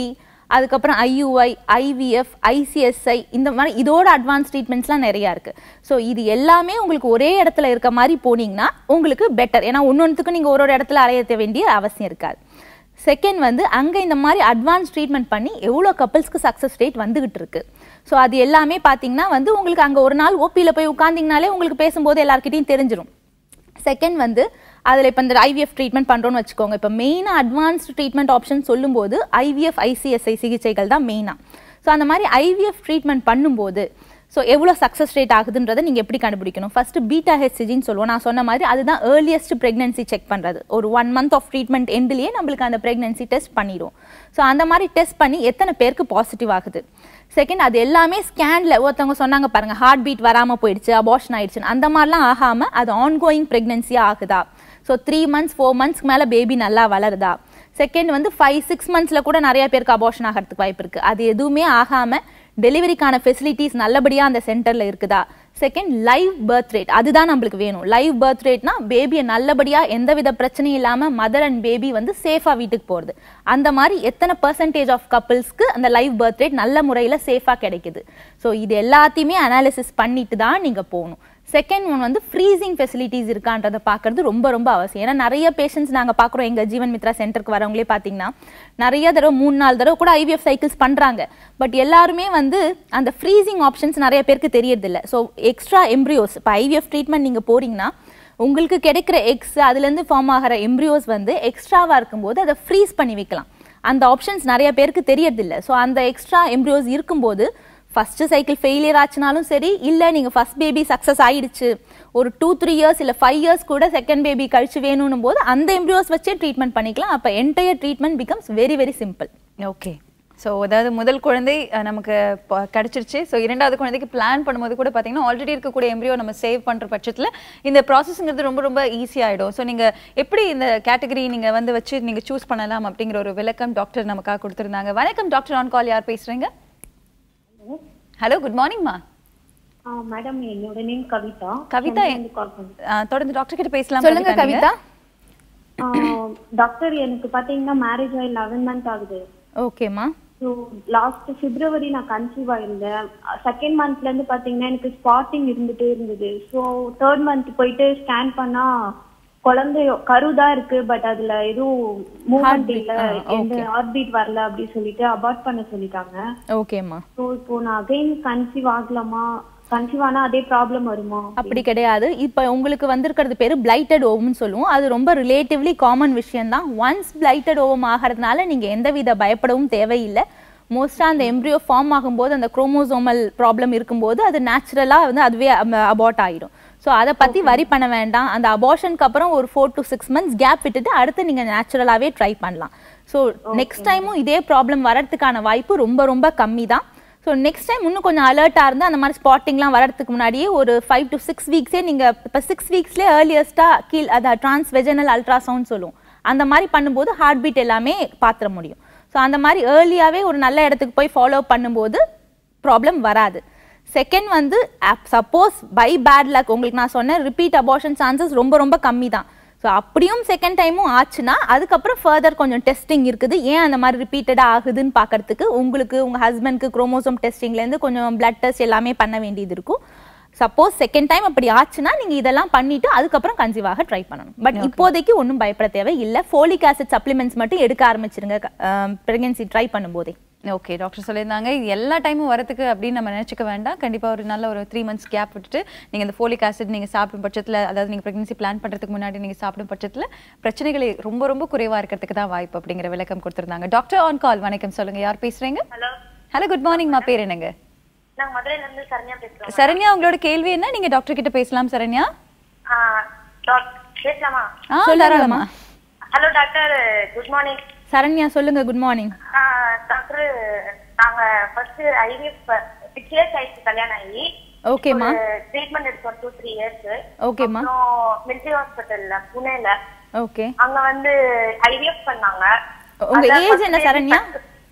அதுக்கப்புறம் ஐயுஐ ஐவிஎஃப் ஐசிஎஸ்ஐ இந்த மாதிரி இதோட அட்வான்ஸ் ட்ரீட்மெண்ட்ஸ்லாம் நிறையா இருக்குது ஸோ இது எல்லாமே உங்களுக்கு ஒரே இடத்துல இருக்க மாதிரி போனீங்கன்னா உங்களுக்கு பெட்டர் ஏன்னா ஒன்று நீங்கள் ஒரு ஒரு இடத்துல அலைய வேண்டிய அவசியம் இருக்காது செகண்ட் வந்து அங்கே இந்த மாதிரி அட்வான்ஸ் ட்ரீட்மெண்ட் பண்ணி எவ்வளோ கப்பல்ஸ்க்கு சக்ஸஸ் ரேட் வந்துகிட்டு இருக்கு ஸோ அது எல்லாமே பார்த்தீங்கன்னா வந்து உங்களுக்கு அங்கே ஒரு நாள் ஓபியில் போய் உட்காந்திங்கனாலே உங்களுக்கு பேசும்போது எல்லாருக்கிட்டையும் தெரிஞ்சிடும் செகண்ட் வந்து அதில் இப்போ இந்த ஐவிஎஃப் ட்ரீட்மெண்ட் பண்ணுறோன்னு வச்சுக்கோங்க இப்போ மெயினாக அட்வான்ஸ்டு ட்ரீட்மெண்ட் ஆப்ஷன் சொல்லும்போது ஐவிஎஃப் ஐசிஎஸ்ஐ சிகிச்சைகள் தான் மெயினாக ஸோ அந்த மாதிரி ஐவிஎஃப் ட்ரீட்மெண்ட் பண்ணும்போது ஸோ எவ்வளோ சக்ஸஸ் ரேட் ஆகுதுன்றதை நீங்கள் எப்படி கண்டுபிடிக்கணும் ஃபஸ்ட்டு பீட்டா ஹெச்சிஜின்னு சொல்லுவோம் நான் சொன்ன மாதிரி அதுதான் ஏர்லியஸ்ட் ப்ரெக்னன்சி செக் பண்ணுறது ஒரு ஒன் மந்த் ஆஃப் ட்ரீட்மெண்ட் எண்ட்லேயே நம்மளுக்கு அந்த ப்ரெக்னன்சி டெஸ்ட் பண்ணிடும் ஸோ அந்த மாதிரி டெஸ்ட் பண்ணி எத்தனை பேருக்கு பாசிட்டிவ் ஆகுது செகண்ட் அது எல்லாமே ஸ்கேனில் ஒருத்தவங்க சொன்னாங்க பாருங்க ஹார்ட் பீட் வராமல் போயிடுச்சு அபார்ஷன் ஆயிடுச்சுன்னு அந்த மாதிரிலாம் ஆகாமல் அது ஆன்கோயிங் ப்ரெக்னன்சியாக ஆகுதா ஸோ த்ரீ மந்த்ஸ் ஃபோர் மந்த்ஸ்க்கு மேலே பேபி நல்லா வளருதா செகண்ட் வந்து ஃபைவ் சிக்ஸ் மந்த்ஸில் கூட நிறைய பேருக்கு அபார்ஷன் ஆகிறதுக்கு வாய்ப்பு இருக்குது அது எதுவுமே ஆகாமல் டெலிவரிக்கான ஃபெசிலிட்டிஸ் நல்லபடியாக அந்த சென்டரில் இருக்குதா செகண்ட் லைவ் பர்த் ரேட் அதுதான் நம்மளுக்கு வேணும் லைவ் பர்த் ரேட்னா பேபியை நல்லபடியாக எந்தவித பிரச்சனையும் இல்லாமல் மதர் அண்ட் பேபி வந்து சேஃபாக வீட்டுக்கு போகிறது அந்த மாதிரி எத்தனை பர்சன்டேஜ் ஆஃப் கப்பிள்ஸ்க்கு அந்த லைவ் பர்த் ரேட் நல்ல முறையில் சேஃபாக கிடைக்குது ஸோ இது எல்லாத்தையுமே அனாலிசிஸ் பண்ணிட்டு தான் நீங்கள் போகணும் செகண்ட் ஒன் வந்து ஃப்ரீசிங் ஃபெசிலிட்டிஸ் இருக்கான்றதை பார்க்கறது ரொம்ப ரொம்ப அவசியம் ஏன்னா நிறைய பேஷண்ட்ஸ் நாங்கள் பார்க்குறோம் எங்கள் ஜீவன் மித்ரா சென்டருக்கு வரவங்களே பார்த்தீங்கன்னா நிறைய தடவை மூணு நாலு தடவை கூட ஐவிஎஃப் சைக்கிள்ஸ் பண்ணுறாங்க பட் எல்லாருமே வந்து அந்த ஃப்ரீசிங் ஆப்ஷன்ஸ் நிறைய பேருக்கு தெரியறதில்ல ஸோ எக்ஸ்ட்ரா எம்ப்ரியோஸ் இப்போ ஐவிஎஃப் ட்ரீட்மெண்ட் நீங்கள் போறீங்கன்னா உங்களுக்கு கிடைக்கிற எக்ஸ் அதுலேருந்து ஃபார்ம் ஆகிற எம்ப்ரியோஸ் வந்து எக்ஸ்ட்ராவாக இருக்கும்போது அதை ஃப்ரீஸ் பண்ணி வைக்கலாம் அந்த ஆப்ஷன்ஸ் நிறைய பேருக்கு தெரியறதில்ல ஸோ அந்த எக்ஸ்ட்ரா எம்ப்ரியோஸ் இருக்கும்போது ஃபர்ஸ்ட் சைக்கிள் ஃபெயிலியர் ஆச்சுனாலும் சரி இல்லை நீங்கள் ஃபர்ஸ்ட் பேபி சக்ஸஸ் ஆயிடுச்சு ஒரு டூ த்ரீ இயர்ஸ் இல்லை ஃபைவ் இயர்ஸ் கூட செகண்ட் பேபி கழிச்சு வேணும்னும் போது அந்த எம்ப்ரியோஸ் வச்சே ட்ரீட்மெண்ட் பண்ணிக்கலாம் அப்போ entire treatment becomes very very simple okay so அதாவது முதல் குழந்தை அஹ், நமக்கு ப- கிடைச்சிருச்சு ஸோ இரண்டாவது குழந்தைக்கு பிளான் பண்ணும்போது கூட பார்த்தீங்கன்னா ஆல்ரெடி இருக்கக்கூடிய எம்ப்ரியோ நம்ம சேவ் பண்ணுற பட்சத்தில் இந்த ப்ராசஸ்ங்கிறது ரொம்ப ரொம்ப ஈஸி ஆகிடும் ஸோ நீங்கள் எப்படி இந்த கேட்டகரி நீங்கள் வந்து வச்சு நீங்கள் சூஸ் பண்ணலாம் அப்படிங்கிற ஒரு விளக்கம் டாக்டர் நமக்காக கொடுத்துருந்தாங்க வணக்கம் டாக்டர் ஆன் கால் யார் பேசுகிறீங்க ஹலோ குட் மார்னிங்மா மேடம் என்னோட நேம் கவிதா கவிதா சென்னையிலிருந்து கால் பண்றேன் தொடர்ந்து டாக்டர் கிட்ட பேசலாம் சொல்லுங்க நீங்க. கவிதா டாக்டர் எனக்கு பாத்தீங்கன்னா மேரேஜ் ஆகி லெவன் மந்த் ஆகுது ஓகேம்மா ஸோ லாஸ்ட் பிப்ரவரி நான் கன்சீவ் ஆயிருந்தேன் செகண்ட் மந்த்ல இருந்து பாத்தீங்கன்னா எனக்கு ஸ்பாட்டிங் இருந்துட்டே இருந்தது ஸோ தேர்ட் மந்த் போயிட்டு ஸ்கேன் பண்ணா குழந்தை கருதான் இருக்கு பட் அதுல எதுவும் மூவ்மெண்ட் இல்ல எந்த ஹார்ட் பீட் வரல அப்படி சொல்லிட்டு அபார்ட் பண்ண சொல்லிட்டாங்க ஓகேம்மா ஸோ இப்போ நான் அகைன் கன்சீவ் ஆகலாமா கன்சீவ் ஆனா அதே ப்ராப்ளம் வருமா அப்படி கிடையாது இப்போ உங்களுக்கு வந்திருக்கிறது பேர் பிளைட்டட் ஓவம்னு சொல்லுவோம் அது ரொம்ப ரிலேட்டிவ்லி காமன் விஷயம் தான் ஒன்ஸ் பிளைட்டட் ஓவம் ஆகிறதுனால நீங்கள் எந்தவித பயப்படவும் தேவையில்லை மோஸ்ட்டாக அந்த எம்ப்ரியோ ஃபார்ம் ஆகும்போது அந்த குரோமோசோமல் ப்ராப்ளம் இருக்கும்போது அது நேச்சுரலாக வந்து அதுவே அபார்ட் ஆகிடும் ஸோ அதை பற்றி வரி பண்ண வேண்டாம் அந்த அபார்ஷனுக்கு அப்புறம் ஒரு four to six months gap விட்டுட்டு அடுத்து நீங்கள் நேச்சுரலாகவே ட்ரை பண்ணலாம் ஸோ நெக்ஸ்ட் டைமும் இதே ப்ராப்ளம் வரதுக்கான வாய்ப்பு ரொம்ப ரொம்ப கம்மி தான் ஸோ நெக்ஸ்ட் டைம் இன்னும் கொஞ்சம் அலர்ட்டாக இருந்து அந்த மாதிரி ஸ்பாட்டிங்லாம் வரதுக்கு முன்னாடியே ஒரு ஃபைவ் டு சிக்ஸ் வீக்ஸே நீங்கள் இப்போ சிக்ஸ் வீக்ஸ்லேயே ஏர்லியஸ்ட்டாக கீழ் அதை ட்ரான்ஸ் வெஜனல் அல்ட்ராசவுண்ட் சொல்லுவோம் அந்த மாதிரி பண்ணும்போது ஹார்ட் பீட் எல்லாமே பாத்திர முடியும் ஸோ அந்த மாதிரி ஏர்லியாகவே ஒரு நல்ல இடத்துக்கு போய் ஃபாலோ பண்ணும்போது ப்ராப்ளம் வராது செகண்ட் வந்து சப்போஸ் பை பேட் லக் உங்களுக்கு நான் சொன்னேன் ரிப்பீட் அபார்ஷன் சான்சஸ் ரொம்ப ரொம்ப கம்மி தான் ஸோ அப்படியும் செகண்ட் டைமும் ஆச்சுன்னா அதுக்கப்புறம் ஃபர்தர் கொஞ்சம் டெஸ்டிங் இருக்குது ஏன் அந்த மாதிரி ரிப்பீட்டடாக ஆகுதுன்னு பார்க்கறதுக்கு உங்களுக்கு உங்கள் ஹஸ்பண்ட்க்கு குரோமோசோம் டெஸ்டிங்லேருந்து கொஞ்சம் பிளட் டெஸ்ட் எல்லாமே பண்ண வேண்டியது இருக்கும் சப்போஸ் செகண்ட் டைம் அப்படி ஆச்சுன்னா நீங்கள் இதெல்லாம் பண்ணிட்டு அதுக்கப்புறம் கன்சீவ் ஆக ட்ரை பண்ணணும் பட் இப்போதைக்கு ஒன்றும் பயப்பட தேவை இல்லை ஃபோலிக் ஆசிட் சப்ளிமெண்ட்ஸ் மட்டும் எடுக்க ஆரம்பிச்சிருங்க ப்ரெக்னன்சி ட்ரை பண்ணும்போதே ஓகே டாக்டர் சொல்லியிருந்தாங்க இது எல்லா டைமும் வரதுக்கு அப்படின்னு நம்ம நினச்சிக்க வேண்டாம் கண்டிப்பாக ஒரு நல்ல ஒரு த்ரீ மந்த்ஸ் கேப் விட்டுட்டு நீங்கள் இந்த ஃபோலிக் ஆசிட் நீங்கள் சாப்பிடும் பட்சத்தில் அதாவது நீங்கள் ப்ரெக்னன்சி பிளான் பண்ணுறதுக்கு முன்னாடி நீங்கள் சாப்பிடும் பட்சத்தில் பிரச்சனைகள் ரொம்ப ரொம்ப குறைவாக இருக்கிறதுக்கு தான் வாய்ப்பு அப்படிங்கிற விளக்கம் கொடுத்துருந்தாங்க டாக்டர் ஆன் கால் வணக்கம் சொல்லுங்கள் யார் பேசுகிறீங்க ஹலோ ஹலோ குட் மார்னிங்மா பேர் என்னங்க நான் மதுரையில இருந்து சரண்யா பேசுறேன் சரண்யா உங்களோட கேள்வி என்ன நீங்கள் டாக்டர் கிட்ட பேசலாம் சரண்யா ஆ, டாக்- பேசலாமா ஆ தாராளமா hello doctor good morning Saranya சொல்லுங்க குட் மார்னிங் டாக்டர் நாங்க ஃபர்ஸ்ட் ஐவிஎஃப் சிக்ஸ் இயர்ஸ் ஆயிடுச்சு கல்யாணம் ஆகி ஓகேம்மா ட்ரீட்மெண்ட் எடுத்தோம் டூ த்ரீ இயர்ஸ் ஓகேம்மா அப்புறம் மிலிட்டரி ஹாஸ்பிட்டல்ல புனேல ஓகே அங்க வந்து ஐவிஎஃப் பண்ணாங்க உங்க ஏஜ் என்ன Saranya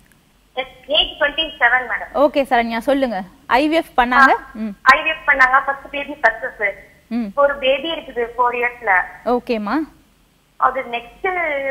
age twenty seven madam okay Saranya சொல்லுங்க ஐவிஎஃப் பண்ணாங்க ம் ஐவிஎஃப் பண்ணாங்க ஃபர்ஸ்ட் பேபி சக்சஸ் ம் ஒரு பேபி இருக்குது ஃபோர் இயர்ஸ்ல ஓகேம்மா அது நெக்ஸ்ட்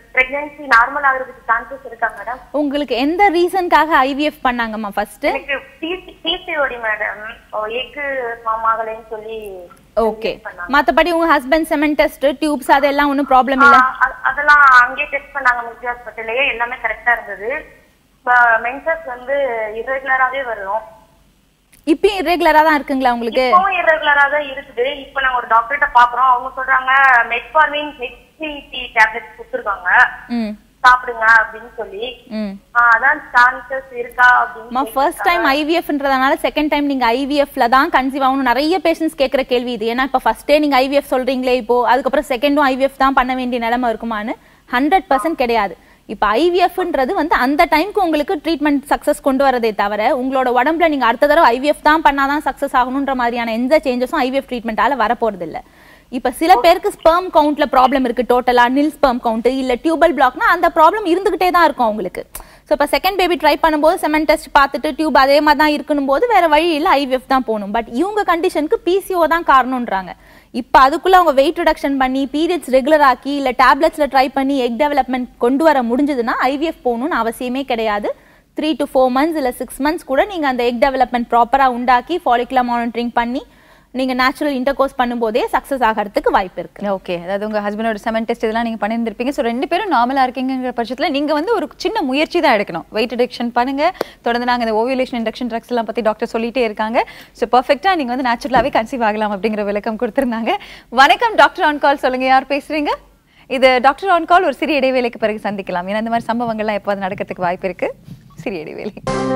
பிரெக்னன்சி நார்மல் ஆகுறதுக்கு சான்சஸ் இருக்கா மேடம் உங்களுக்கு எந்த ரீசன்காக ஐவிஎஃப் பண்ணாங்கம்மா ஃபர்ஸ்ட் எனக்கு பிசிஓடி மேடம் எக்கு ஃபார்ம் ஆகலைன்னு சொல்லி ஓகே மத்தபடி உங்க ஹஸ்பண்ட் செமன் டெஸ்ட் டியூப்ஸ் அதெல்லாம் ஒன்றும் ப்ராப்ளம் இல்ல ஆ, அ- அதெல்லாம் அங்கேயே டெஸ்ட் பண்ணாங்க மிர்ஜி ஹாஸ்பிட்டல்லயே எல்லாமே கரெக்டா இருந்தது மென்சஸ் வந்து irregular-ஆவே வரும் இப்பயும் இரெகுலரா தான் இருக்குங்களா உங்களுக்கு இப்பவும் irregular-ஆ தான் இருக்குது இப்ப நாங்க ஒரு டாக்டர்கிட்ட பாக்குறோம் அவங்க சொல்றாங்க மெட்ஃபார்மின் ஹெச்சிடி டேப்லெட் கொடுத்துருக்காங்க ம் சாப்பிடுங்க அப்படின்னு சொல்லி ம் ஆ, அதான் சான்சஸ் இருக்கா அம்மா அப்படின்னு ஃபர்ஸ்ட் டைம் ஐவிஎஃப்ன்றதுனால செகண்ட் டைம் நீங்க ஐவிஎஃப்ல தான் கன்சீவ் ஆகணும் நிறைய பேஷண்ட்ஸ் கேட்குற கேள்வி இது ஏன்னா இப்போ ஃபர்ஸ்டே நீங்க ஐவிஎஃப் சொல்றீங்களே இப்போ அதுக்கப்புறம் செகண்டும் ஐவிஎஃப் தான் பண்ண வேண்டிய நிலைமை இருக்குமான்னு ஹண்ட்ரட் பர்சன்ட் கிடையாது இப்போ ஐவிஎஃப்ன்றது வந்து அந்த டைம்க்கு உங்களுக்கு ட்ரீட்மெண்ட் சக்ஸஸ் கொண்டு வரதே தவிர உங்களோட உடம்புல நீங்க அடுத்த தடவை ஐவிஎஃப் தான் பண்ணாதான் சக்ஸஸ் ஆகணுன்ற மாதிரியான எந்த சேஞ்சஸும் ஐவிஎஃப் ட்ரீட்மெண்ட்டால வரப்போறது இல்ல இப்ப சில பேருக்கு ஸ்பெர்ம் கவுண்ட்ல ப்ராப்ளம் இருக்கு டோட்டலா நில் ஸ்பெர்ம் கவுண்ட் இல்ல டியூபல் பிளாக்னா அந்த ப்ராப்ளம் இருந்துகிட்டே தான் இருக்கும் அவங்களுக்கு ஸோ இப்போ செகண்ட் பேபி ட்ரை பண்ணும்போது செமன் டெஸ்ட் பார்த்துட்டு டியூப் அதே மாதிரி தான் இருக்கணும் போது வேற வழி இல்லை ஐவிஎஃப் தான் போகணும் பட் இவங்க கண்டிஷனுக்கு பிசிஓ தான் காரணம்ன்றாங்க இப்போ அதுக்குள்ள அவங்க வெயிட் ரிடக்ஷன் பண்ணி பீரியட்ஸ் ரெகுலர் ஆக்கி இல்லை டேப்லெட்ஸ்ல ட்ரை பண்ணி எக் டெவலப்மெண்ட் கொண்டு வர முடிஞ்சதுன்னா ஐவிஎஃப் போகணும்னு அவசியமே கிடையாது த்ரீ டு ஃபோர் மந்த்ஸ் இல்லை சிக்ஸ் மந்த்ஸ் கூட நீங்கள் அந்த எக் டெவலப்மெண்ட் ப்ராப்பராக உண்டாக்கி ஃபாலிகுலர் மானிட்டரிங் பண்ணி நீங்கள் நேச்சுரல் இன்டர்கோர்ஸ் பண்ணும்போதே சக்ஸஸ் ஆகிறதுக்கு வாய்ப்பு இருக்கு ஓகே அதாவது உங்க ஹஸ்பண்டோட செமன் டெஸ்ட் இதெல்லாம் நீங்க பண்ணியிருந்திருப்பீங்க ஸோ ரெண்டு பேரும் நார்மலா இருக்கீங்கிற பட்சத்துல நீங்க வந்து ஒரு சின்ன முயற்சி தான் எடுக்கணும் வெயிட் ரிடக்ஷன் பண்ணுங்க தொடர்ந்து நாங்க இந்த ஓவியலேஷன் இண்டக்ஷன் ட்ரக்ஸ் எல்லாம் பத்தி டாக்டர் சொல்லிட்டே இருக்காங்க ஸோ பர்ஃபெக்டா நீங்க வந்து நேச்சுரலாவே கன்சீவ் ஆகலாம் அப்படிங்கிற விளக்கம் கொடுத்திருந்தாங்க வணக்கம் டாக்டர் ஆன் கால் சொல்லுங்க யார் பேசுறீங்க இது டாக்டர் ஆன் கால் ஒரு சிறிய இடைவேளைக்கு பிறகு சந்திக்கலாம் ஏன்னா இந்த மாதிரி சம்பவங்கள்லாம் எப்போது நடக்கிறதுக்கு வாய்ப்பு இருக்கு சிறிய இடைவேளை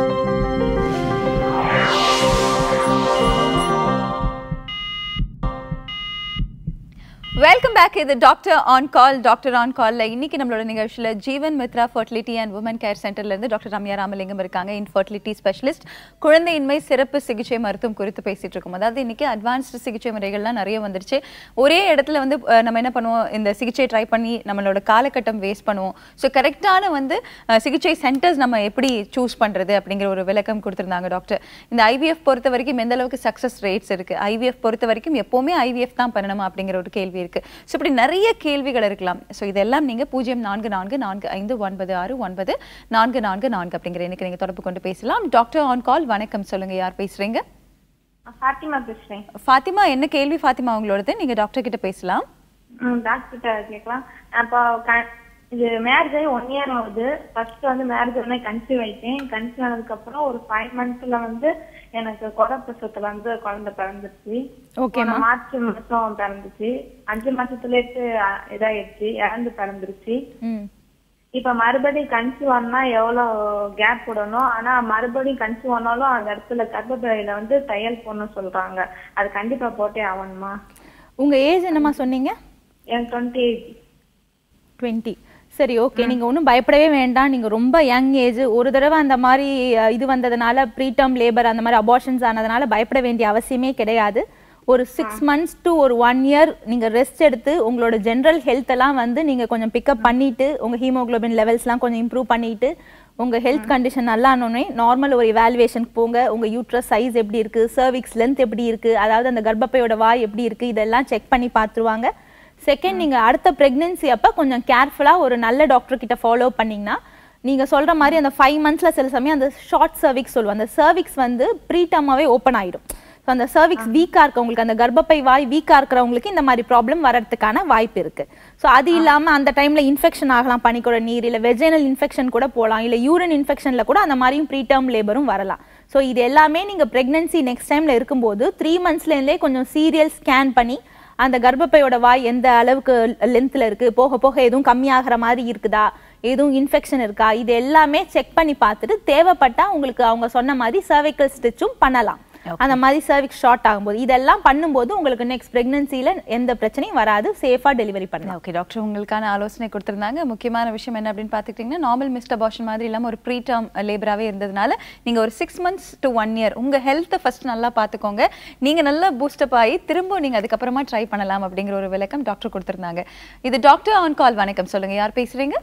வெல்கம் பேக் இது doctor on call doctor on கால்ல இன்னைக்கு நம்மளோட நிகழ்ச்சியில Jeevan Mitra fertility and woman care சென்டர்ல இருந்து டாக்டர் ரம்யா ராமலிங்கம் இருக்காங்க இன்ஃபர்டிலிட்டி ஸ்பெஷலிஸ்ட் குழந்தையின்மை சிறப்பு சிகிச்சை மருத்துவம் குறித்து பேசிட்டு இருக்கோம் அதாவது இன்னைக்கு அட்வான்ஸ்டு சிகிச்சை முறைகள்லாம் நிறைய வந்துருச்சு ஒரே இடத்துல வந்து அஹ், நம்ம என்ன பண்ணுவோம் இந்த சிகிச்சை ட்ரை பண்ணி நம்மளோட காலகட்டம் வேஸ்ட் பண்ணுவோம் ஸோ கரெக்டான வந்து அஹ், சிகிச்சை சென்டர்ஸ் நம்ம எப்படி சூஸ் பண்றது அப்படிங்கிற ஒரு விளக்கம் கொடுத்திருந்தாங்க டாக்டர் இந்த ஐவிஎஃப் பொறுத்த வரைக்கும் எந்த அளவுக்கு சக்சஸ் ரேட்ஸ் இருக்கு ஐவிஎஃப் பொறுத்த வரைக்கும் எப்பவுமே ஐவிஎஃப் தான் பண்ணணுமா அப்படிங்கிற ஒரு கேள்வி இருக்கு ஸோ இப்படி நிறைய கேள்விகள் இருக்கலாம் ஸோ இதெல்லாம் நீங்க பூஜ்ஜியம் நான்கு நான்கு நான்கு ஐந்து ஒன்பது ஆறு ஒன்பது நான்கு நான்கு நான்கு அப்படிங்கிற எனக்கு நீங்க தொடர்பு கொண்டு பேசலாம் டாக்டர் ஆன் கால் வணக்கம் சொல்லுங்க யார் பேசுறீங்க ஃபாத்திமா பேசுறேன் ஃபாத்திமா என்ன கேள்வி ஃபாத்திமா உங்களோடது நீங்க டாக்டர் கிட்ட பேசலாம் டாக்டர் கிட்ட கேட்கலாம் அப்போ க- இது மேரேஜ் ஆகி ஒன் இயர் ஆகுது ஃபர்ஸ்ட் வந்து மேரேஜ் உடனே கன்சீவ் ஆயிட்டேன் கன்சீவ் ஆனதுக்கு அப்புறம் ஒரு ஃபைவ் மந்த்ஸ்ல வந்து எனக்கு குடை பிரசவத்துல வந்து குழந்தை பிறந்துருச்சு ஓகேம்மா. போன மார்ச் மாசம் பிறந்துச்சு அஞ்சு மாசத்துலேயே இதாயிடுச்சு இறந்து பிறந்துருச்சு ம் இப்ப மறுபடியும் கன்சீவ் ஆனா எவ்வளவு கேப் விடணும் ஆனா மறுபடியும் கன்சீவ் ஆனாலும் அந்த இடத்துல கர்ப்பப்பையில வந்து தையல் போடணும்னு சொல்றாங்க அது கண்டிப்பா போட்டே ஆகணுமா உங்க ஏஜ் என்னம்மா சொன்னீங்க எனக்கு டுவெண்ட்டி எயிட் டுவெண்ட்டி சரி ஓகே நீங்க ஒன்றும் பயப்படவே வேண்டாம் நீங்க ரொம்ப யங் ஏஜ் ஒரு தடவை அந்த மாதிரி அஹ், இது வந்ததுனால ப்ரீடம் லேபர் அந்த மாதிரி அபார்ஷன்ஸ் ஆனதுனால பயப்பட வேண்டிய அவசியமே கிடையாது ஒரு சிக்ஸ் மந்த்ஸ் டு ஒரு ஒன் இயர் நீங்க ரெஸ்ட் எடுத்து உங்களோட ஜென்ரல் ஹெல்த் எல்லாம் வந்து நீங்க கொஞ்சம் பிக்கப் பண்ணிட்டு உங்க ஹீமோகுளோபின் லெவல்ஸ்லாம் கொஞ்சம் இம்ப்ரூவ் பண்ணிட்டு உங்க ஹெல்த் கண்டிஷன் நல்லா ஆனோடனே நார்மல் ஒரு இவாலுவேஷனுக்கு போங்க உங்க யூட்ரஸ் சைஸ் எப்படி இருக்கு சர்விக்ஸ் லென்த் எப்படி இருக்கு அதாவது அந்த கர்ப்பப்பையோட வாய் எப்படி இருக்கு இதெல்லாம் செக் பண்ணி பார்த்துருவாங்க செகண்ட் நீங்க அடுத்த பிரெக்னன்சி அப்ப கொஞ்சம் கேர்ஃபுல்லா ஒரு நல்ல டாக்டர் கிட்ட ஃபாலோ பண்ணீங்கன்னா நீங்க சொல்ற மாதிரி அந்த ஃபைவ் மந்த்ஸ்ல சில சமயம் அந்த ஷார்ட் சர்விக்ஸ் சொல்லுவோம் அந்த சர்விக்ஸ் வந்து ப்ரீடமாவே ஓப்பன் ஆயிடும் ஸோ அந்த சர்விக்ஸ் வீக்கா இருக்கவங்களுக்கு அந்த கர்ப்பப்பை வாய் வீக்கா இருக்கிறவங்களுக்கு இந்த மாதிரி ப்ராப்ளம் வரதுக்கான வாய்ப்பு இருக்கு ஸோ அது இல்லாம அந்த டைம்ல இன்ஃபெக்ஷன் ஆகலாம் பனிக்கூட நீர் இல்ல வெஜைனல் இன்ஃபெக்ஷன் கூட போகலாம் இல்ல யூரின் இன்ஃபெக்ஷன்ல கூட அந்த மாதிரியும் ப்ரீடர்ம் லேபரும் வரலாம் ஸோ இது எல்லாமே நீங்க பிரெக்னன்சி நெக்ஸ்ட் டைம்ல இருக்கும்போது த்ரீ மந்த்ஸ்ல இருந்தே கொஞ்சம் சீரியல் ஸ்கேன் பண்ணி அந்த கர்ப்பப்பையோட வாய் எந்த அளவுக்கு லென்த்ல இருக்கு போக போக எதுவும் கம்மியாகிற மாதிரி இருக்குதா எதுவும் இன்ஃபெக்ஷன் இருக்கா இது எல்லாமே செக் பண்ணி பார்த்துட்டு தேவைப்பட்டா உங்களுக்கு அவங்க சொன்ன மாதிரி சர்வைக்கல் ஸ்டிச்சும் பண்ணலாம் அந்த மாதிரி சர்விக்ஸ் ஷார்ட் ஆகும்போது இதெல்லாம் பண்ணும்போது உங்களுக்கு நெக்ஸ்ட் பிரெக்னன்சில எந்த பிரச்சனையும் வராது சேஃபா டெலிவரி பண்ணலாம் ஓகே டாக்டர் உங்களுக்கான ஆலோசனை கொடுத்திருந்தாங்க முக்கியமான விஷயம் என்ன அப்படின்னு பார்த்துக்கிட்டிங்கன்னா நார்மல் மிஸ்ட் அபார்ஷன் மாதிரி இல்லாமல் ஒரு ப்ரீ டேர்ம் லேபராகவே இருந்ததுனால நீங்கள் ஒரு six months to one year உங்கள் ஹெல்த்தை ஃபர்ஸ்ட் நல்லா பார்த்துக்கோங்க நீங்கள் நல்லா பூஸ்டப் ஆகி திரும்ப நீங்கள் அதுக்கப்புறமா ட்ரை பண்ணலாம் அப்படிங்கிற ஒரு விளக்கம் டாக்டர் கொடுத்திருந்தாங்க இது டாக்டர் ஆன் கால் வணக்கம் சொல்லுங்க யார் பேசுறீங்க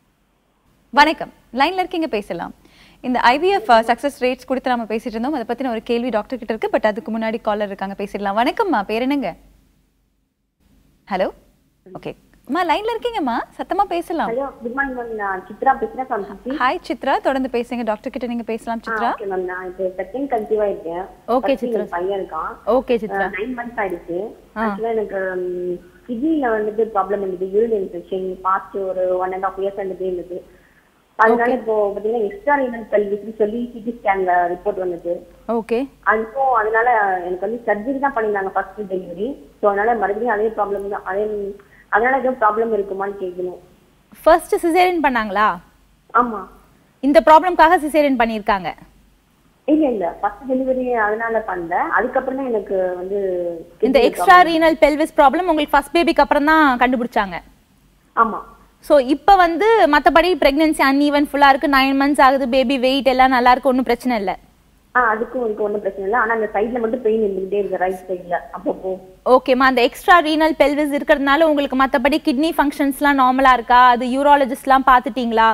வணக்கம் லைன்ல இருக்கீங்க பேசலாம் இந்த ஐவிஎஃப் சக்சஸ் ரேட்ஸ் கொடுத்து நம்ம பேசிட்டு இருந்தோம் அதை பத்தின ஒரு கேள்வி டாக்டர் கிட்ட இருக்கு பட் அதுக்கு முன்னாடி காலர் இருக்காங்க பேசிடலாம் வணக்கம்மா பேர் என்னங்க ஹலோ ஓகே அம்மா லைன்ல இருக்கீங்கம்மா சத்தமா பேசலாம் ஹலோ குட் மார்னிங் மேம் நான் சித்ரா பேசுறேன் ஃப்ரம் சிட்டி ஹாய் சித்ரா தொடர்ந்து பேசுங்க டாக்டர் கிட்ட நீங்க பேசலாம் சித்ரா ஓகே மேம் நான் இப்போ செகண்ட் கன்சீவ் ஆயிருக்கேன் Okay, First சித்ரா. என் பையன் இருக்கான் ஓகே சித்ரா நைன் மந்த்ஸ் ஆயிடுச்சு ஆக்சுவலா எனக்கு கிட்னில வந்துட்டு ப்ராப்ளம் இருந்தது யூரின் இன்ஃபெக்ஷன் பாஸ்ட் ஒரு ஒன் அண்ட் ஆஃப் இயர்ஸ் இருந்தது இருந்தது அதனால இப்போ பாத்தீங்கன்னா எக்ஸ்ட்ரா ரீனல் கல்விக்கு சொல்லி சிடி ஸ்கேன்ல ரிப்போர்ட் வந்தது ஓகே அதுக்கும் அதனால எனக்கு வந்து சர்ஜரி தான் பண்ணிருந்தாங்க ஃபர்ஸ்ட் டெலிவரி ஸோ அதனால மறுபடியும் அதே ப்ராப்ளம் தான் அதே அதனால எதுவும் ப்ராப்ளம் இருக்குமான்னு கேட்கணும் ஃபர்ஸ்ட் சிசேரியன் பண்ணாங்களா ஆமா இந்த ப்ராப்ளம்காக சிசேரியன் பண்ணியிருக்காங்க இல்ல இல்ல ஃபர்ஸ்ட் டெலிவரி அதனால பண்ணல அதுக்கப்புறம் தான் எனக்கு வந்து இந்த எக்ஸ்ட்ரா ரீனல் பெல்விஸ் ப்ராப்ளம் உங்களுக்கு ஃபர்ஸ்ட் பேபிக்கு அப்புறம் தான் கண்டுபிடிச்சாங்க ஆமா ஸோ இப்போ வந்து மற்றபடி ப்ரெக்னென்சி அன்ஈவன் ஃபுல்லாக இருக்குது நைன் மந்த்ஸ் ஆகுது பேபி வெயிட் எல்லாம் நல்லா இருக்கு ஒன்றும் பிரச்சனை இல்லை ஆ அதுக்கும் எனக்கு ஒன்றும் பிரச்சனை இல்லை ஆனா அந்த சைடுல மட்டும் பெயின் இருந்துகிட்டே இருக்கு ரைட் சைடுல அப்பப்போ ஓகேம்மா அந்த எக்ஸ்ட்ரா ரீனல் பெல்விஸ் இருக்கிறதுனால உங்களுக்கு மற்றபடி கிட்னி ஃபங்க்ஷன்ஸ்லாம் நார்மலாக இருக்கா அது யூராலஜிஸ்ட்லாம் பார்த்துட்டீங்களா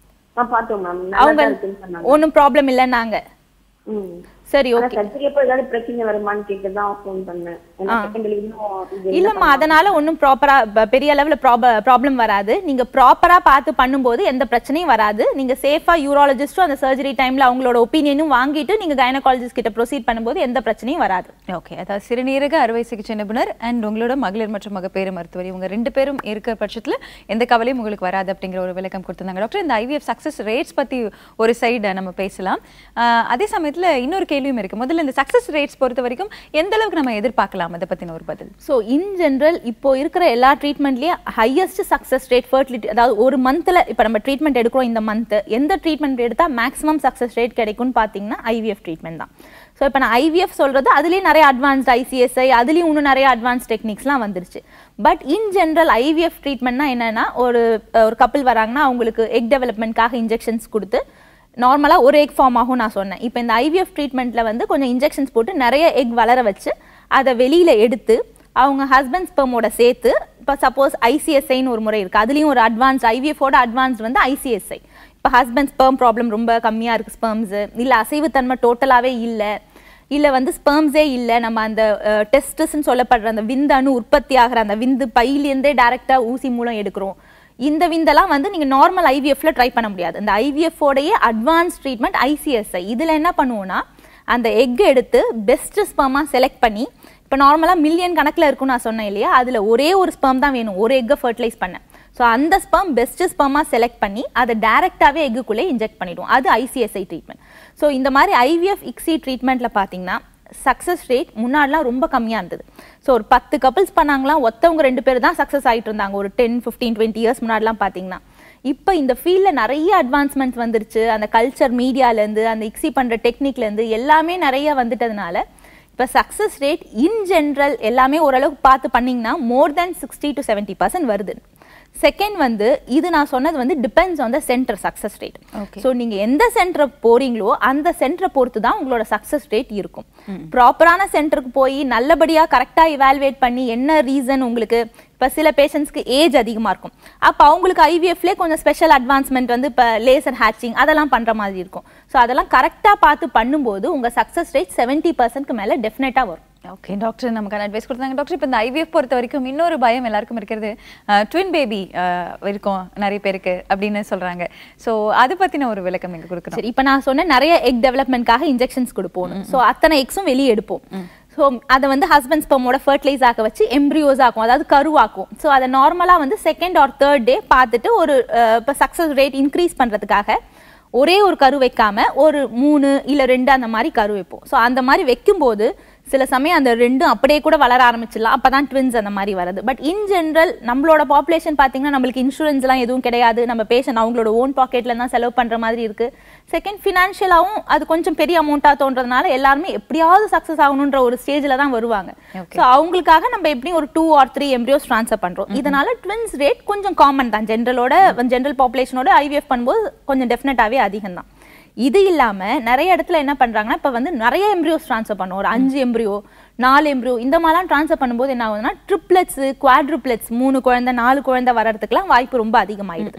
ஆ பார்த்தோம் மேம் நல்லா அவங்க தான் இருக்குன்னு சொன்னாங்க ஒன்றும் ப்ராப்ளம் இல்லைன்னாங்க ம் சரி ஆனா ஓகே சர்ஜரி அப்போ ஏதாவது பிரச்சனை வருமான்னு கேட்க தான் ஃபோன் பண்ணேன் ஏன்னா செகண்ட் டெலிவரியும் இல்லம்மா அதனால ஒன்றும் ப்ராப்பரா பெரிய அளவில் ப்ராப்ளம் வராது நீங்க ப்ராப்பரா பார்த்து பண்ணும்போது எந்த பிரச்சனையும் வராது நீங்க சேஃபா யூராலஜிஸ்டும் அந்த சர்ஜரி டைம்ல அவங்களோட ஒப்பீனியனும் வாங்கிட்டு நீங்க கைனகாலஜிஸ்ட் கிட்ட ப்ரொசீட் பண்ணும்போது எந்த பிரச்சனையும் வராது ஓகே அதாவது சிறுநீரக அறுவை சிகிச்சை நிபுணர் அண்ட் உங்களோட மகளிர் மற்றும் மகப்பேறு மருத்துவர் இவங்க ரெண்டு பேரும் இருக்கிற பட்சத்துல எந்த கவலையும் உங்களுக்கு வராது அப்படிங்கிற ஒரு விளக்கம் கொடுத்திருந்தாங்க டாக்டர் இந்த ஐவிஎஃப் சக்சஸ் ரேட்ஸ் பத்தி ஒரு சைடு நம்ம பேசலாம் ஆஹ் அதே சமயத்துல இன்னொரு கேள்வியும் இருக்கு முதல்ல இந்த சக்சஸ் ரேட்ஸ் பொறுத்த வரைக்கும் எந்த அளவுக்கு நம்ம எதிர்பார்க்கலாம் அதை பத்தின ஒரு பதில் ஸோ இன் ஜென்ரல் இப்போ இருக்கிற எல்லா ட்ரீட்மெண்ட்லேயும் ஹையஸ்ட் சக்ஸஸ் ரேட் ஃபர்டிலிட்டி அதாவது ஒரு மந்த்தில் இப்போ நம்ம ட்ரீட்மெண்ட் எடுக்கிறோம் இந்த மந்த் எந்த ட்ரீட்மெண்ட் எடுத்தால் மேக்ஸிமம் சக்ஸஸ் ரேட் கிடைக்கும்னு பார்த்தீங்கன்னா ஐவிஎஃப் ட்ரீட்மெண்ட் தான் ஸோ இப்போ நான் ஐவிஎஃப் சொல்கிறது அதுலேயே நிறைய அட்வான்ஸ்ட் ஐசிஎஸ்ஐ அதுலேயும் இன்னும் நிறைய அட்வான்ஸ் டெக்னிக்ஸ்லாம் வந்துருச்சு பட் இன் ஜென்ரல் ஐவிஎஃப் ட்ரீட்மெண்ட்னா என்னன்னா ஒரு ஒரு கப்பல் வராங்கன்னா அவங்களுக்கு எக் டெவலப்மெண்ட்காக இன்ஜெக்ஷன்ஸ் கொடுத்து நார்மலாக ஒரு எக் ஃபார்ம் ஆகும் நான் சொன்னேன் இப்போ இந்த ஐவிஎஃப் ட்ரீட்மெண்ட்டில் வந்து கொஞ்சம் இன்ஜெக்ஷன்ஸ் போட்டு நிறைய எக் வளர வச்சு அதை வெளியில் எடுத்து அவங்க ஹஸ்பண்ட் ஸ்பெர்மோட சேர்த்து இப்போ சப்போஸ் ஐசிஎஸ்ஐன்னு ஒரு முறை இருக்குது அதுலேயும் ஒரு அட்வான்ஸ் ஐவிஎஃபோட அட்வான்ஸ் வந்து ஐசிஎஸ்ஐ இப்போ ஹஸ்பண்ட் ஸ்பெர்ம் ப்ராப்ளம் ரொம்ப கம்மியாக இருக்குது ஸ்பெர்ம்ஸு இல்லை அசைவுத்தன்மை டோட்டலாகவே இல்லை இல்லை வந்து ஸ்பெர்ம்ஸே இல்லை நம்ம அந்த டெஸ்டஸ்ன்னு சொல்லப்படுற அந்த விந்தணு உற்பத்தி ஆகிற அந்த விந்து பையிலேருந்தே டைரெக்டாக ஊசி மூலம் எடுக்கிறோம் இந்த விந்தெல்லாம் வந்து நீங்கள் நார்மல் ஐவிஎஃப்ல ட்ரை பண்ண முடியாது இந்த ஐவிஎஃபோடைய அட்வான்ஸ் ட்ரீட்மெண்ட் ஐசிஎஸ்ஐ இதில் என்ன பண்ணுவோம்னா அந்த எக் எடுத்து பெஸ்ட் ஸ்பெர்மாக செலக்ட் பண்ணி இப்போ நார்மலாக மில்லியன் கணக்கில் இருக்கும்னு நான் சொன்னேன் இல்லையா அதில் ஒரே ஒரு ஸ்பெர்ம் தான் வேணும் ஒரு எக்கை ஃபர்டிலைஸ் பண்ண ஸோ அந்த ஸ்பெர்ம் பெஸ்ட் ஸ்பெர்மாக செலக்ட் பண்ணி அதை டேரெக்டாகவே எக்குள்ளே இன்ஜெக்ட் பண்ணிடுவோம் அது ஐசிஎஸ்ஐ ட்ரீட்மெண்ட் ஸோ இந்த மாதிரி ஐவிஎஃப் இக்ஸி ட்ரீட்மெண்ட்டில் பார்த்தீங்கன்னா சக்ஸஸ் ரேட் முன்னாடிலாம் ரொம்ப கம்மியாக இருந்தது ஸோ ஒரு பத்து கப்பிள்ஸ் பண்ணாங்களாம் ஒத்தவங்க ரெண்டு பேர் தான் சக்ஸஸ் ஆகிட்டு இருந்தாங்க ஒரு டென் ஃபிஃப்டீன் டுவெண்ட்டி இயர்ஸ் முன்னாடிலாம் பார்த்தீங்கன்னா இப்போ இந்த ஃபீல்டில் நிறைய அட்வான்ஸ்மெண்ட்ஸ் வந்துருச்சு அந்த கல்ச்சர் மீடியாலேருந்து அந்த இக்ஸி பண்ணுற டெக்னிக்லேருந்து எல்லாமே நிறைய வந்துட்டதுனால இப்போ சக்ஸஸ் ரேட் இன் ஜென்ரல் எல்லாமே ஓரளவுக்கு பார்த்து பண்ணிங்கன்னா more then sixty to seventy percent வருது செகண்ட் வந்து இது நான் சொன்னது வந்து depends on the center success rate Okay. So நீங்கள் எந்த சென்டரை போறீங்களோ அந்த சென்டரை பொறுத்து தான் உங்களோட சக்ஸஸ் ரேட் இருக்கும் ப்ராப்பரான சென்டருக்கு போய் நல்லபடியாக கரெக்டாக இவாலுவேட் பண்ணி என்ன ரீசன் உங்களுக்கு இப்போ சில பேஷண்ட்ஸ்க்கு ஏஜ் அதிகமாக இருக்கும் அப்போ அவங்களுக்கு ஐவிஎஃப்லேயே கொஞ்சம் ஸ்பெஷல் அட்வான்ஸ்மெண்ட் வந்து இப்போ லேசர் ஹேச்சிங் அதெல்லாம் பண்ணுற மாதிரி இருக்கும் ஸோ அதெல்லாம் கரெக்டாக பார்த்து பண்ணும்போது உங்கள் சக்ஸஸ் ரேட் செவன்ட்டி பர்சன்ட்க்கு மேலே டெஃபினட்டாக வரும் ஓகே டாக்டர் நமக்கான அட்வைஸ் கொடுத்தாங்க டாக்டர் இப்போ இந்த ஐவிஎஃப் பொறுத்த வரைக்கும் இன்னொரு பயம் எல்லாருக்கும் இருக்கிறது ட்வின் பேபி இருக்கும் நிறைய பேருக்கு அப்படின்னு சொல்றாங்க ஸோ அதை பத்தின ஒரு விளக்கம் எங்க கொடுக்கணும் சரி இப்போ நான் சொன்ன நிறைய எக் டெவலப்மெண்ட்காக இன்ஜெக்ஷன்ஸ் கொடுப்போம் ஸோ அத்தனை எக்ஸும் வெளியே எடுப்போம் ஸோ அதை வந்து ஹஸ்பண்ட் ஸ்பெர்மோட ஃபர்டிலைஸ் ஆக்க வச்சு எம்ப்ரியோஸ் ஆக்கும் அதாவது கருவாக்கும் ஸோ அதை நார்மலாக வந்து செகண்ட் ஆர் தேர்ட் டே பார்த்துட்டு ஒரு இப்போ சக்ஸஸ் ரேட் இன்க்ரீஸ் பண்ணுறதுக்காக ஒரே ஒரு கரு வைக்காம ஒரு மூணு இல்லை ரெண்டு அந்த மாதிரி கரு வைப்போம் ஸோ அந்த மாதிரி வைக்கும்போது சில சமயம் அந்த ரெண்டும் அப்படியே கூட வளர ஆரம்பிச்சிடலாம் அப்போ தான் ட்வின்ஸ் அந்த மாதிரி வருது பட் இன் ஜென்ரல் நம்மளோட பாப்புலேஷன் பார்த்தீங்கன்னா நம்மளுக்கு இன்சூரன்ஸ்லாம் எதுவும் கிடையாது நம்ம பேஷண்ட் அவங்களோட ஓன் பாக்கெட்ல தான் செலவு பண்ணுற மாதிரி இருக்கு செகண்ட் ஃபினான்ஷியலாகவும் அது கொஞ்சம் பெரிய அமௌண்ட்டாக தோன்றதுனால எல்லாருமே எப்படியாவது சக்ஸஸ் ஆகணுன்ற ஒரு ஸ்டேஜில் தான் வருவாங்க ஸோ அவங்களுக்காக நம்ம எப்படியும் ஒரு two or three embryos transfer பண்ணுறோம் இதனால ட்வின்ஸ் ரேட் கொஞ்சம் காமன் தான் ஜென்ரலோட ஜென்ரல் பாப்புலேஷனோட ஐவிஎஃப் பண்ணும்போது கொஞ்சம் டெஃபினட்டாகவே அதிகம் தான் இது இல்லாம நிறைய இடத்துல என்ன பண்றாங்கன்னா இப்ப வந்து நிறைய எம்ப்ரியோஸ் ட்ரான்ஸ்ஃபர் பண்ணும் ஒரு அஞ்சு எம்ப்ரியோ நாலு எம்ப்ரியோ இந்த மாதிரிலாம் ட்ரான்ஸ்ஃபர் பண்ணும்போது என்ன ஆகுதுன்னா ட்ரிப்ளெட்ஸ் குவாட்ருப்ளெட்ஸ் மூணு குழந்தை நாலு குழந்தை வர்றதுக்குலாம் வாய்ப்பு ரொம்ப அதிகமாயிடுது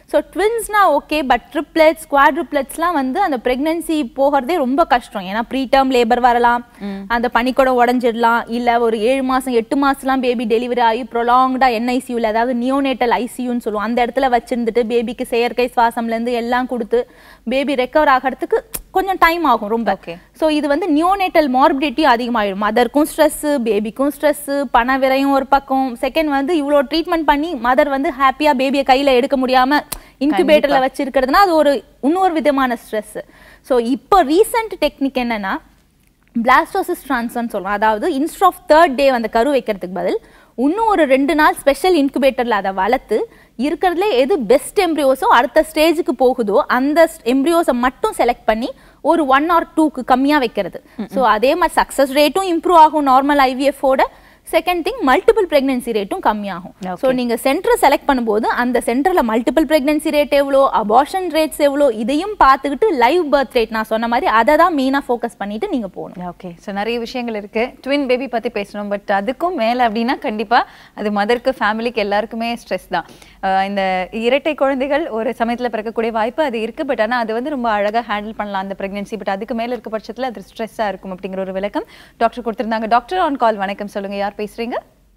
ஸோ ட்வின்ஸ்னா ஓகே பட் ட்ரிப்ளெட்ஸ் குவாட்ரிப்ளெட்ஸ்லாம் வந்து அந்த ப்ரெக்னன்சி போகிறதே ரொம்ப கஷ்டம் ஏன்னா ப்ரீ டேர்ம் லேபர் வரலாம் அந்த பனிக்கூடம் உடஞ்சிடலாம் இல்லை ஒரு ஏழு மாதம் எட்டு மாதம்லாம் பேபி டெலிவரி ஆகி ப்ரொலாங்டாக என்ஐசியூவில் அதாவது நியோனேட்டல் ஐசியூன்னு சொல்லுவோம் அந்த இடத்துல வச்சிருந்துட்டு பேபிக்கு செயற்கை சுவாசம்லேருந்து எல்லாம் கொடுத்து பேபி ரெக்கவர் ஆகிறதுக்கு கொஞ்சம் டைம் ஆகும் ரொம்ப Okay. ஸோ இது வந்து நியோனேட்டல் மார்பிடிட்டி அதிகமாகிடும் மதருக்கும் ஸ்ட்ரெஸ்ஸு பேபிக்கும் ஸ்ட்ரெஸ்ஸு பண விரையும் ஒரு பக்கம் செகண்ட் வந்து இவ்வளோ ட்ரீட்மெண்ட் பண்ணி மதர் வந்து ஹாப்பியாக பேபியை கையில் எடுக்க முடியாமல் இன்குபேட்டரில் வச்சிருக்கிறதுனா அது ஒரு இன்னொரு விதமான ஸ்ட்ரெஸ் ஸோ இப்போ ரீசன்ட் டெக்னிக் என்னன்னா பிளாஸ்டோசிஸ் ட்ரான்ஸ்ஃபர்னு சொல்லுவோம் அதாவது இன்ஸ்ட் ஆஃப் தேர்ட் டே அந்த கரு வைக்கிறதுக்கு பதில் இன்னும் ஒரு ரெண்டு நாள் ஸ்பெஷல் இன்குபேட்டரில் அதை வளர்த்து இருக்கிறதுல எது பெஸ்ட் எம்ப்ரியோஸோ அடுத்த ஸ்டேஜுக்கு போகுதோ அந்த எம்ப்ரியோஸை மட்டும் செலக்ட் பண்ணி ஒரு ஒன் ஆர் டூக்கு கம்மியாக வைக்கிறது ஸோ அதே மாதிரி சக்ஸஸ் ரேட்டும் இம்ப்ரூவ் ஆகும் நார்மல் ஐவிஎஃபோட செகண்ட் திங் மல்டிபிள் பிரெக்னன்சி ரேட்டும் கம்மியாகும் ஸோ நீங்க சென்டர் செலக்ட் பண்ணும்போது அந்த சென்டர்ல மல்டிபிள் பிரெக்னன்சி ரேட் எவ்வளோ அபார்ஷன் ரேட்ஸ் எவ்வளோ இதையும் பார்த்துக்கிட்டு லைவ் பர்த் ரேட் நான் சொன்ன மாதிரி அதை தான் மெயினாக ஃபோக்கஸ் பண்ணிட்டு நீங்க போகணும் ஓகே ஸோ நிறைய விஷயங்கள் இருக்கு ட்வின் பேபி பத்தி பேசணும் பட் அதுக்கும் மேல அப்படின்னா கண்டிப்பா அது மதருக்கு ஃபேமிலிக்கு எல்லாருக்குமே ஸ்ட்ரெஸ் தான் அஹ் இந்த இரட்டை குழந்தைகள் ஒரு சமயத்துல பிறக்கக்கூடிய வாய்ப்பு அது இருக்கு பட் ஆனா அது வந்து ரொம்ப அழகா ஹேண்டில் பண்ணலாம் அந்த பிரெக்னன்சி பட் அதுக்கு மேல இருக்க பட்சத்துல அது ஸ்ட்ரெஸ்ஸா இருக்கும் அப்படிங்கிற ஒரு விளக்கம் டாக்டர் கொடுத்திருந்தாங்க டாக்டர் ஆன் கால் வணக்கம் சொல்லுங்க யார் பேசுறீங்க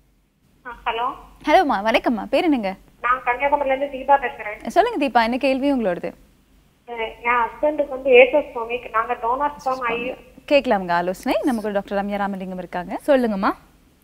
ஹலோ ஹலோம்மா வணக்கம்மா பேர் என்னங்க நான் கன்னியாகுமரில இருந்து தீபா பேசுறேன் சொல்லுங்க தீபா என்ன கேள்வி உங்களோடது அஹ் என் ஹஸ்பண்டுக்கு வந்து ஏசோஸ்டோமிக் நாங்க டோனார் ஸ்பம் ஐ கேட்கலாமுங்க ஆலோசனை நமக்கு டாக்டர் ரம்யா ராமலிங்கம் இருக்காங்க சொல்லுங்கம்மா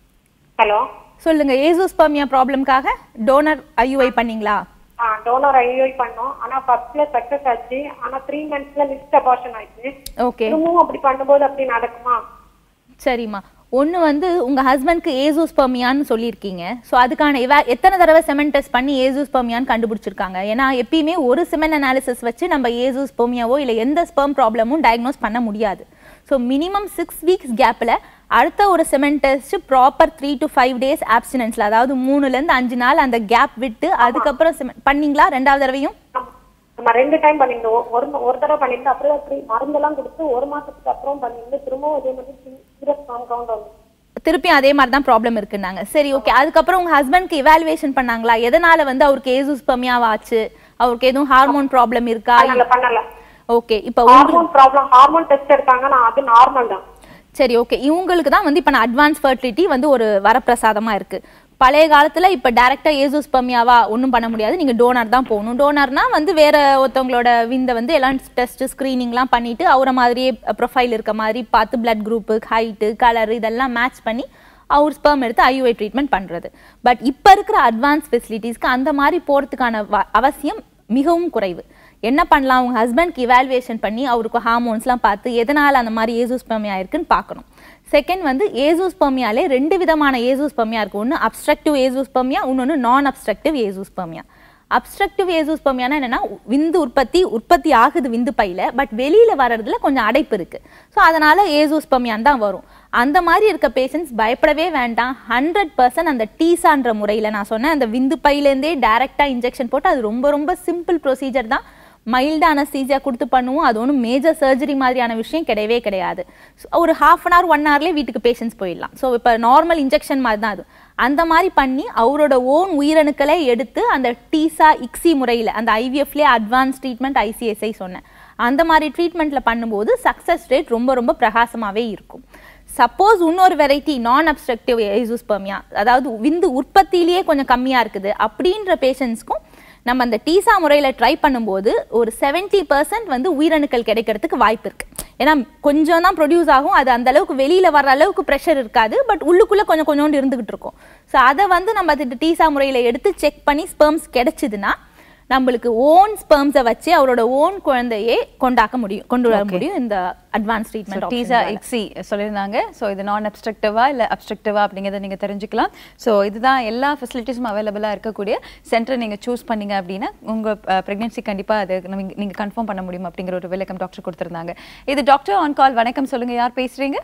ஹலோ சொல்லுங்க ஏசோஸ்பர்மியா ப்ராப்ளம்காக டோனர் ஐயுஐ பண்ணீங்களா டோனர் ஐஓஐ பண்ணோம் ஆனா ஃபர்ஸ்ட்ல சக்சஸ் ஆச்சு ஆனா த்ரீ மந்த்ஸ்ல மிஸ்ட் அபார்ஷன் ஆயிடுச்சு ஓகே திரும்பவும் அப்படி பண்ணும்போது அப்படி நடக்குமா சரிம்மா ஒன்று வந்து உங்கள் ஹஸ்பண்ட்க்கு ஏசோஸ்பர்மியான்னு சொல்லியிருக்கீங்க ஸோ அதுக்கான எவா எத்தனை தடவை செமன் டெஸ்ட் பண்ணி ஏசோஸ்பர்மியான்னு கண்டுபிடிச்சிருக்காங்க ஏன்னா எப்பயுமே ஒரு செமன் அனாலிசிஸ் வச்சு நம்ம ஏசோஸ்பர்மியாவோ இல்லை எந்த ஸ்பெர்ம் ப்ராப்ளமும் டயக்னோஸ் பண்ண முடியாது ஸோ மினிமம் சிக்ஸ் வீக்ஸ் கேப்பில் அடுத்த ஒரு semen test proper three to five days ஆப்ஸ்டினன்ஸில் அதாவது மூணுலேருந்து அஞ்சு நாள் அந்த கேப் விட்டு அதுக்கப்புறம் செமன் பண்ணீங்களா ரெண்டாவது தடவையும் நம்ம ரெண்டு டைம் பண்ணிருந்தோம் ஒ- ஒரு ஒரு தடவை பண்ணிருந்தோம் அப்புறம் அப்படி மருந்தெல்லாம் கொடுத்து ஒரு மாசத்துக்கு அப்புறம் பண்ணிருந்து திரும்பவும் அதே மாதிரி சீரியஸ் ஃபார்ம் கவுண்ட் வந்து திருப்பியும் அதே மாதிரி தான் ப்ராப்ளம் இருக்குன்னாங்க சரி ஓகே அதுக்கப்புறம் உங்க ஹஸ்பண்ட்க்கு இவாலுவேஷன் பண்ணாங்களா எதனால வந்து அவருக்கு ஏசூஸ் ஆச்சு அவருக்கு எதுவும் ஹார்மோன் ப்ராப்ளம் இருக்கா பண்ணல பண்ணல ஓகே இப்போ ஹார்மோன் ப்ராப்ளம் ஹார்மோன் டெஸ்ட் எடுத்தாங்க நான் அது நார்மல் தான் சரி ஓகே இவங்களுக்கு தான் வந்து இப்போ நான் அட்வான்ஸ் ஃபர்டிலிட்டி வந்து ஒரு வரப்பிரசாதமா இருக்கு பழைய காலத்துல இப்போ டைரக்டா ஏசூஸ் பம்மியாவா ஒன்றும் பண்ண முடியாது நீங்க டோனர் தான் போகணும் டோனர்னா வந்து வேற ஒருத்தவங்களோட விந்தை வந்து எல்லாம் டெஸ்ட் ஸ்க்ரீனிங்லாம் பண்ணிட்டு அவரை மாதிரியே ப்ரொஃபைல் இருக்க மாதிரி பார்த்து பிளட் குரூப்பு ஹைட்டு கலர் இதெல்லாம் மேட்ச் பண்ணி அவர் ஸ்பெர்ம் எடுத்து ஐயுஐ ட்ரீட்மெண்ட் பண்றது பட் இப்போ இருக்கிற அட்வான்ஸ் ஃபெசிலிட்டிஸ்க்கு அந்த மாதிரி போறதுக்கான வ- அவசியம் மிகவும் குறைவு என்ன பண்ணலாம் உங்க ஹஸ்பண்ட்க்கு இவாலுவேஷன் பண்ணி அவருக்கு ஹார்மோன்ஸ்லாம் பார்த்து எதனால் அந்த மாதிரி ஏசோஸ்பெர்மியா இருக்குன்னு பார்க்கணும் செகண்ட் வந்து ஏசோஸ்பெர்மியாலே ரெண்டு விதமான ஏசோஸ்பெர்மியா இருக்கு ஒன்று அப்ஸ்ட்ரக்டிவ் ஏசோஸ்பெர்மியா இன்னொன்று நான் அப்ஸ்ட்ரக்டிவ் ஏசோஸ்பெர்மியா அப்ஸ்ட்ரக்டிவ் ஏசோஸ்பெர்மியானா என்னன்னா விந்து உற்பத்தி உற்பத்தி ஆகுது விந்து பையில பட் வெளியில வர்றதுல கொஞ்சம் அடைப்பு இருக்கு ஸோ அதனால ஏசோஸ்பெர்மியான் தான் வரும் அந்த மாதிரி இருக்க பேஷண்ட்ஸ் பயப்படவே வேண்டாம் ஹண்ட்ரட் பர்சன்ட் அந்த டீசான்ற முறையில் நான் சொன்னேன் அந்த விந்து பையிலேருந்தே டைரெக்டாக இன்ஜெக்ஷன் போட்டு அது ரொம்ப ரொம்ப சிம்பிள் ப்ரொசீஜர் தான் மைல்டு அனஸ்தீசியா கொடுத்து பண்ணுவோம் அது ஒன்றும் மேஜர் சர்ஜரி மாதிரியான விஷயம் கிடையவே கிடையாது So, ஒரு ஹாஃப் அன் ஹவர் ஒன் ஹவர்லேயே வீட்டுக்கு பேஷண்ட்ஸ் போயிடலாம் ஸோ இப்போ நார்மல் இன்ஜெக்ஷன் மாதிரி தான் அது அந்த மாதிரி பண்ணி அவரோட ஓன் உயிரணுக்களை எடுத்து அந்த டீசா இக்ஸி முறையில் அந்த ஐவிஎஃப்லேயே அட்வான்ஸ் ட்ரீட்மெண்ட் ஐசிஎஸ்ஐ சொன்னேன் அந்த மாதிரி ட்ரீட்மெண்ட்டில் பண்ணும்போது சக்ஸஸ் ரேட் ரொம்ப ரொம்ப பிரகாசமாகவே இருக்கும் சப்போஸ் இன்னொரு வெரைட்டி நான் அப்ஸ்ட்ரக்டிவ் ஏசோஸ்பெர்மியா அதாவது விந்து உற்பத்தியிலேயே கொஞ்சம் கம்மியாக இருக்குது அப்படின்ற பேஷண்ட்ஸ்க்கும் நம்ம அந்த டீசா முறையில் ட்ரை பண்ணும்போது ஒரு 70% பர்சன்ட் வந்து உயிரணுக்கள் கிடைக்கிறதுக்கு வாய்ப்பு இருக்கு ஏன்னா கொஞ்சம் தான் ப்ரொடியூஸ் ஆகும் அது அந்த அளவுக்கு வெளியில வர்ற அளவுக்கு ப்ரெஷர் இருக்காது பட் உள்ளுக்குள்ள கொஞ்சம் கொஞ்சோண்டு இருந்துகிட்டு இருக்கும் ஸோ அதை வந்து நம்ம அது டீசா முறையில் எடுத்து செக் பண்ணி ஸ்பெர்ம்ஸ் கிடைச்சதுன்னா நம்மளுக்கு ஓன் ஸ்பெர்ம்ஸை வச்சு அவரோட ஓன் குழந்தையே கொண்டாக்க முடியும் கொண்டு வர முடியும் இந்த அட்வான்ஸ் ட்ரீட்மெண்ட் டீசா எக்ஸி சொல்லியிருந்தாங்க ஸோ இது நான் அப்ஸ்ட்ரக்டிவா இல்லை அப்ஸ்ட்ரக்டிவா அப்படிங்கிறத நீங்கள் தெரிஞ்சுக்கலாம் ஸோ இதுதான் எல்லா ஃபெசிலிட்டிஸும் அவைலபிளாக இருக்கக்கூடிய சென்டரை நீங்கள் சூஸ் பண்ணீங்க அப்படின்னா உங்கள் ப்ரெக்னென்சி கண்டிப்பாக அது நீங்கள் கன்ஃபார்ம் பண்ண முடியும் அப்படிங்கிற ஒரு விளக்கம் டாக்டர் கொடுத்துருந்தாங்க இது டாக்டர் ஆன் கால் வணக்கம் சொல்லுங்க யார் பேசுறீங்க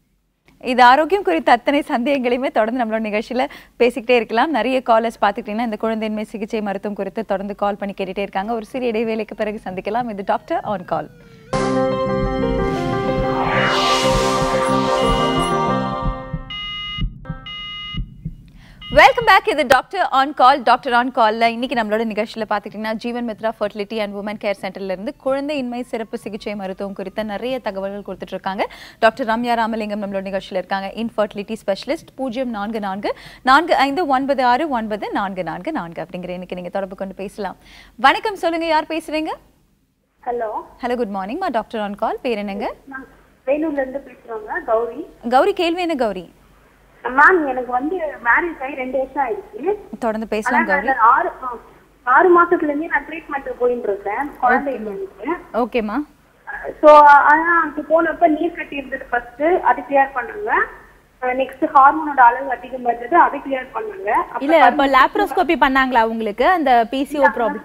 இது ஆரோக்கியம் குறித்த அத்தனை சந்தேகங்களையுமே தொடர்ந்து நம்மளோட நிகழ்ச்சியில பேசிக்கிட்டே இருக்கலாம் நிறைய காலர்ஸ் பார்த்துக்கிட்டீங்கன்னா இந்த குழந்தையின்மை சிகிச்சை மருத்துவம் குறித்து தொடர்ந்து கால் பண்ணி கேட்டுட்டே இருக்காங்க ஒரு சிறிய இடைவேளைக்கு பிறகு சந்திக்கலாம் இது doctor on call welcome back இது doctor on call doctor on கால்ல இன்னைக்கு நம்மளோட நிகழ்ச்சியில் பார்த்துக்கிட்டிங்கன்னா Jeevan Mitra fertility and woman care சென்டர்ல இருந்து குழந்தையின்மை சிறப்பு சிகிச்சை மருத்துவம் குறித்த நிறைய தகவல்கள் கொடுத்துட்டு இருக்காங்க டாக்டர் ரம்யா ராமலிங்கம் நம்மளோட நிகழ்ச்சியில் இருக்காங்க இன்ஃபர்டிலிட்டி ஸ்பெஷலிஸ்ட் பூஜ்ஜியம் நான்கு நான்கு நான்கு ஐந்து ஒன்பது ஆறு ஒன்பது நான்கு நான்கு நான்கு அப்படிங்கிற இன்னைக்கு நீங்க தொடர்பு கொண்டு பேசலாம் வணக்கம் சொல்லுங்க யார் பேசுறீங்க ஹலோ ஹலோ குட் மார்னிங் மா டாக்டர் ஆன் கால் பேர் என்னங்க நான் வேலூர்ல இருந்து பேசுறோங்க கௌரி கௌரி கேள்வி என்ன கௌரி மேம் எனக்கு வந்து மேரேஜ் ஆகி ரெண்டு வருஷம் ஆயிடுச்சு தொடர்ந்து ஆனா பேசலாம் நான் கௌரி அந்த ஆறு ஆ, ஆறு மாசத்துல இருந்தே நான் ட்ரீட்மெண்ட் போயிட்டு இருக்கேன் குழந்தை இல்லை எனக்கு ஓகேம்மா சோ ஆனா அங்க போனப்ப நீர் கட்டி இருந்தது ஃபர்ஸ்ட் அது கிளியர் பண்ணாங்க நெக்ஸ்ட் ஹார்மோனோட அளவு அதிகமா இருந்தது அதை கிளியர் பண்ணாங்க அப்புறம் இல்ல இப்ப லாப்ரோஸ்கோபி பண்ணாங்களா உங்களுக்கு அந்த பிசிஓ ப்ராப்ளம்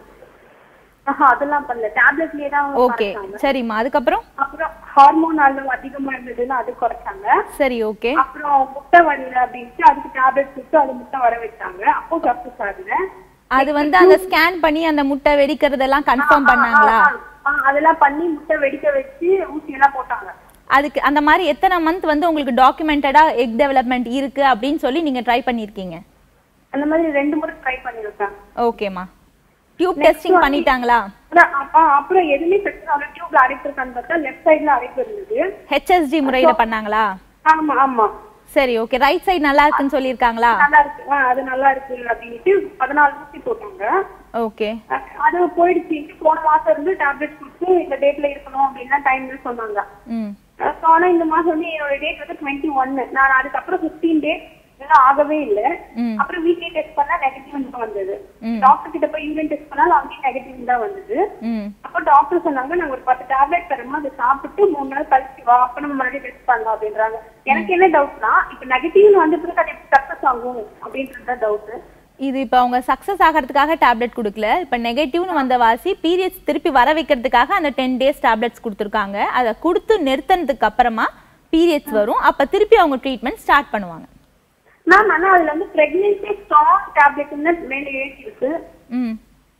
ஆஹா, அதெல்லாம் பண்ணல டேப்லெட்லயே தான் ஓகே குறைச்சாங்க. சரிம்மா அதுக்கப்புறம் அப்புறம் ஹார்மோன் அளவு அதிகமா இருந்ததுன்னு அது குறைச்சாங்க சரி ஓகே அப்புறம் முட்டை வரல அப்படின்ட்டு அதுக்கு டேப்லெட் கொடுத்து அது முட்டை வர வச்சாங்க அப்போ சக்சஸ் ஆகுது அது வந்து அந்த ஸ்கேன் பண்ணி அந்த முட்டை வெடிக்கிறதெல்லாம் கன்ஃபார்ம் பண்ணாங்களா அதெல்லாம் பண்ணி முட்டை வெடிக்க வச்சு ஊசி எல்லாம் போட்டாங்க அதுக்கு அந்த மாதிரி எத்தனை மந்த் வந்து உங்களுக்கு டாக்குமெண்டடா எக் டெவலப்மெண்ட் இருக்கு அப்படின்னு சொல்லி நீங்க ட்ரை பண்ணிருக்கீங்க அந்த மாதிரி ரெண்டு முறை ட்ரை பண்ணிருக்கேன் ஓகேம்மா டியூப் டெஸ்டிங் பண்ணிட்டாங்களா ஆனா, அப்ப- அப்புறம் எதுவுமே பிரச்சனை அவ்வளவு டியூப்ல அடைப்பு இருக்கான்னு பார்த்தா லெஃப்ட் சைடுல அடைப்பு இருந்தது ஹெச்எஸ்டி முறையில பண்ணாங்களா ஆமா ஆமா சரி ஓகே ரைட் சைடு நல்லா இருக்குன்னு சொல்லியிருக்காங்களா நல்லா இருக்கு ஆ, அது நல்லா இருக்கு அப்படின்ட்டு பதினாலு ஊசி போட்டாங்க ஓகே அஹ் அது போயிடுச்சு போன மாசம் இருந்து டேப்லெட் கொடுத்து இந்த டேட்ல இருக்கணும் அப்படின்னு டைம் சொன்னாங்க ம் So, ஆனா இந்த மாசம் வந்து என்னோட டேட் வந்து டுவெண்ட்டி ஒன்னு நான் அதுக்கப்புறம் பிப்டீன் டேஸ் இன்னும் ஆகவே இல்ல ம். அப்புறம் வீட்லயே டெஸ்ட் பண்ணா நெகட்டிவ் தான் வந்தது டாக்டர் கிட்ட போய் யூரின் டெஸ்ட் பண்ணாலும் அங்கேயும் நெகட்டிவ் தான் வந்தது ம் அப்போ டாக்டர் சொன்னாங்க நாங்க ஒரு பத்து டேப்லெட் தரமா அதை சாப்பிட்டு மூணு நாள் கழிச்சு வா அப்ப நம்ம மறுபடியும் டெஸ்ட் பண்ணலாம் அப்படின்றாங்க எனக்கு என்ன டவுட்னா இப்ப நெகட்டிவ் வந்த பிறகு அது எப்படி சக்சஸ் ஆகும் அப்படின்றது தான் டவுட் இது இப்போ அவங்க சக்ஸஸ் ஆகிறதுக்காக டேப்லெட் கொடுக்கல இப்போ நெகட்டிவ்னு வந்த வாசி பீரியட்ஸ் திருப்பி வர வைக்கிறதுக்காக அந்த டென் டேஸ் டேப்லெட்ஸ் கொடுத்துருக்காங்க அதை கொடுத்து நிறுத்தினதுக்கு அப்புறமா பீரியட்ஸ் வரும் அப்போ திருப்பி அவங்க ட்ரீட்மெண்ட் ஸ்டார்ட் பண்ணுவாங்க மேம் ஆனா அதுல வந்து பிரெக்னன்சி ஸ்ட்ராங் டேப்லெட்னு மேல எழுதி இருக்கு ம்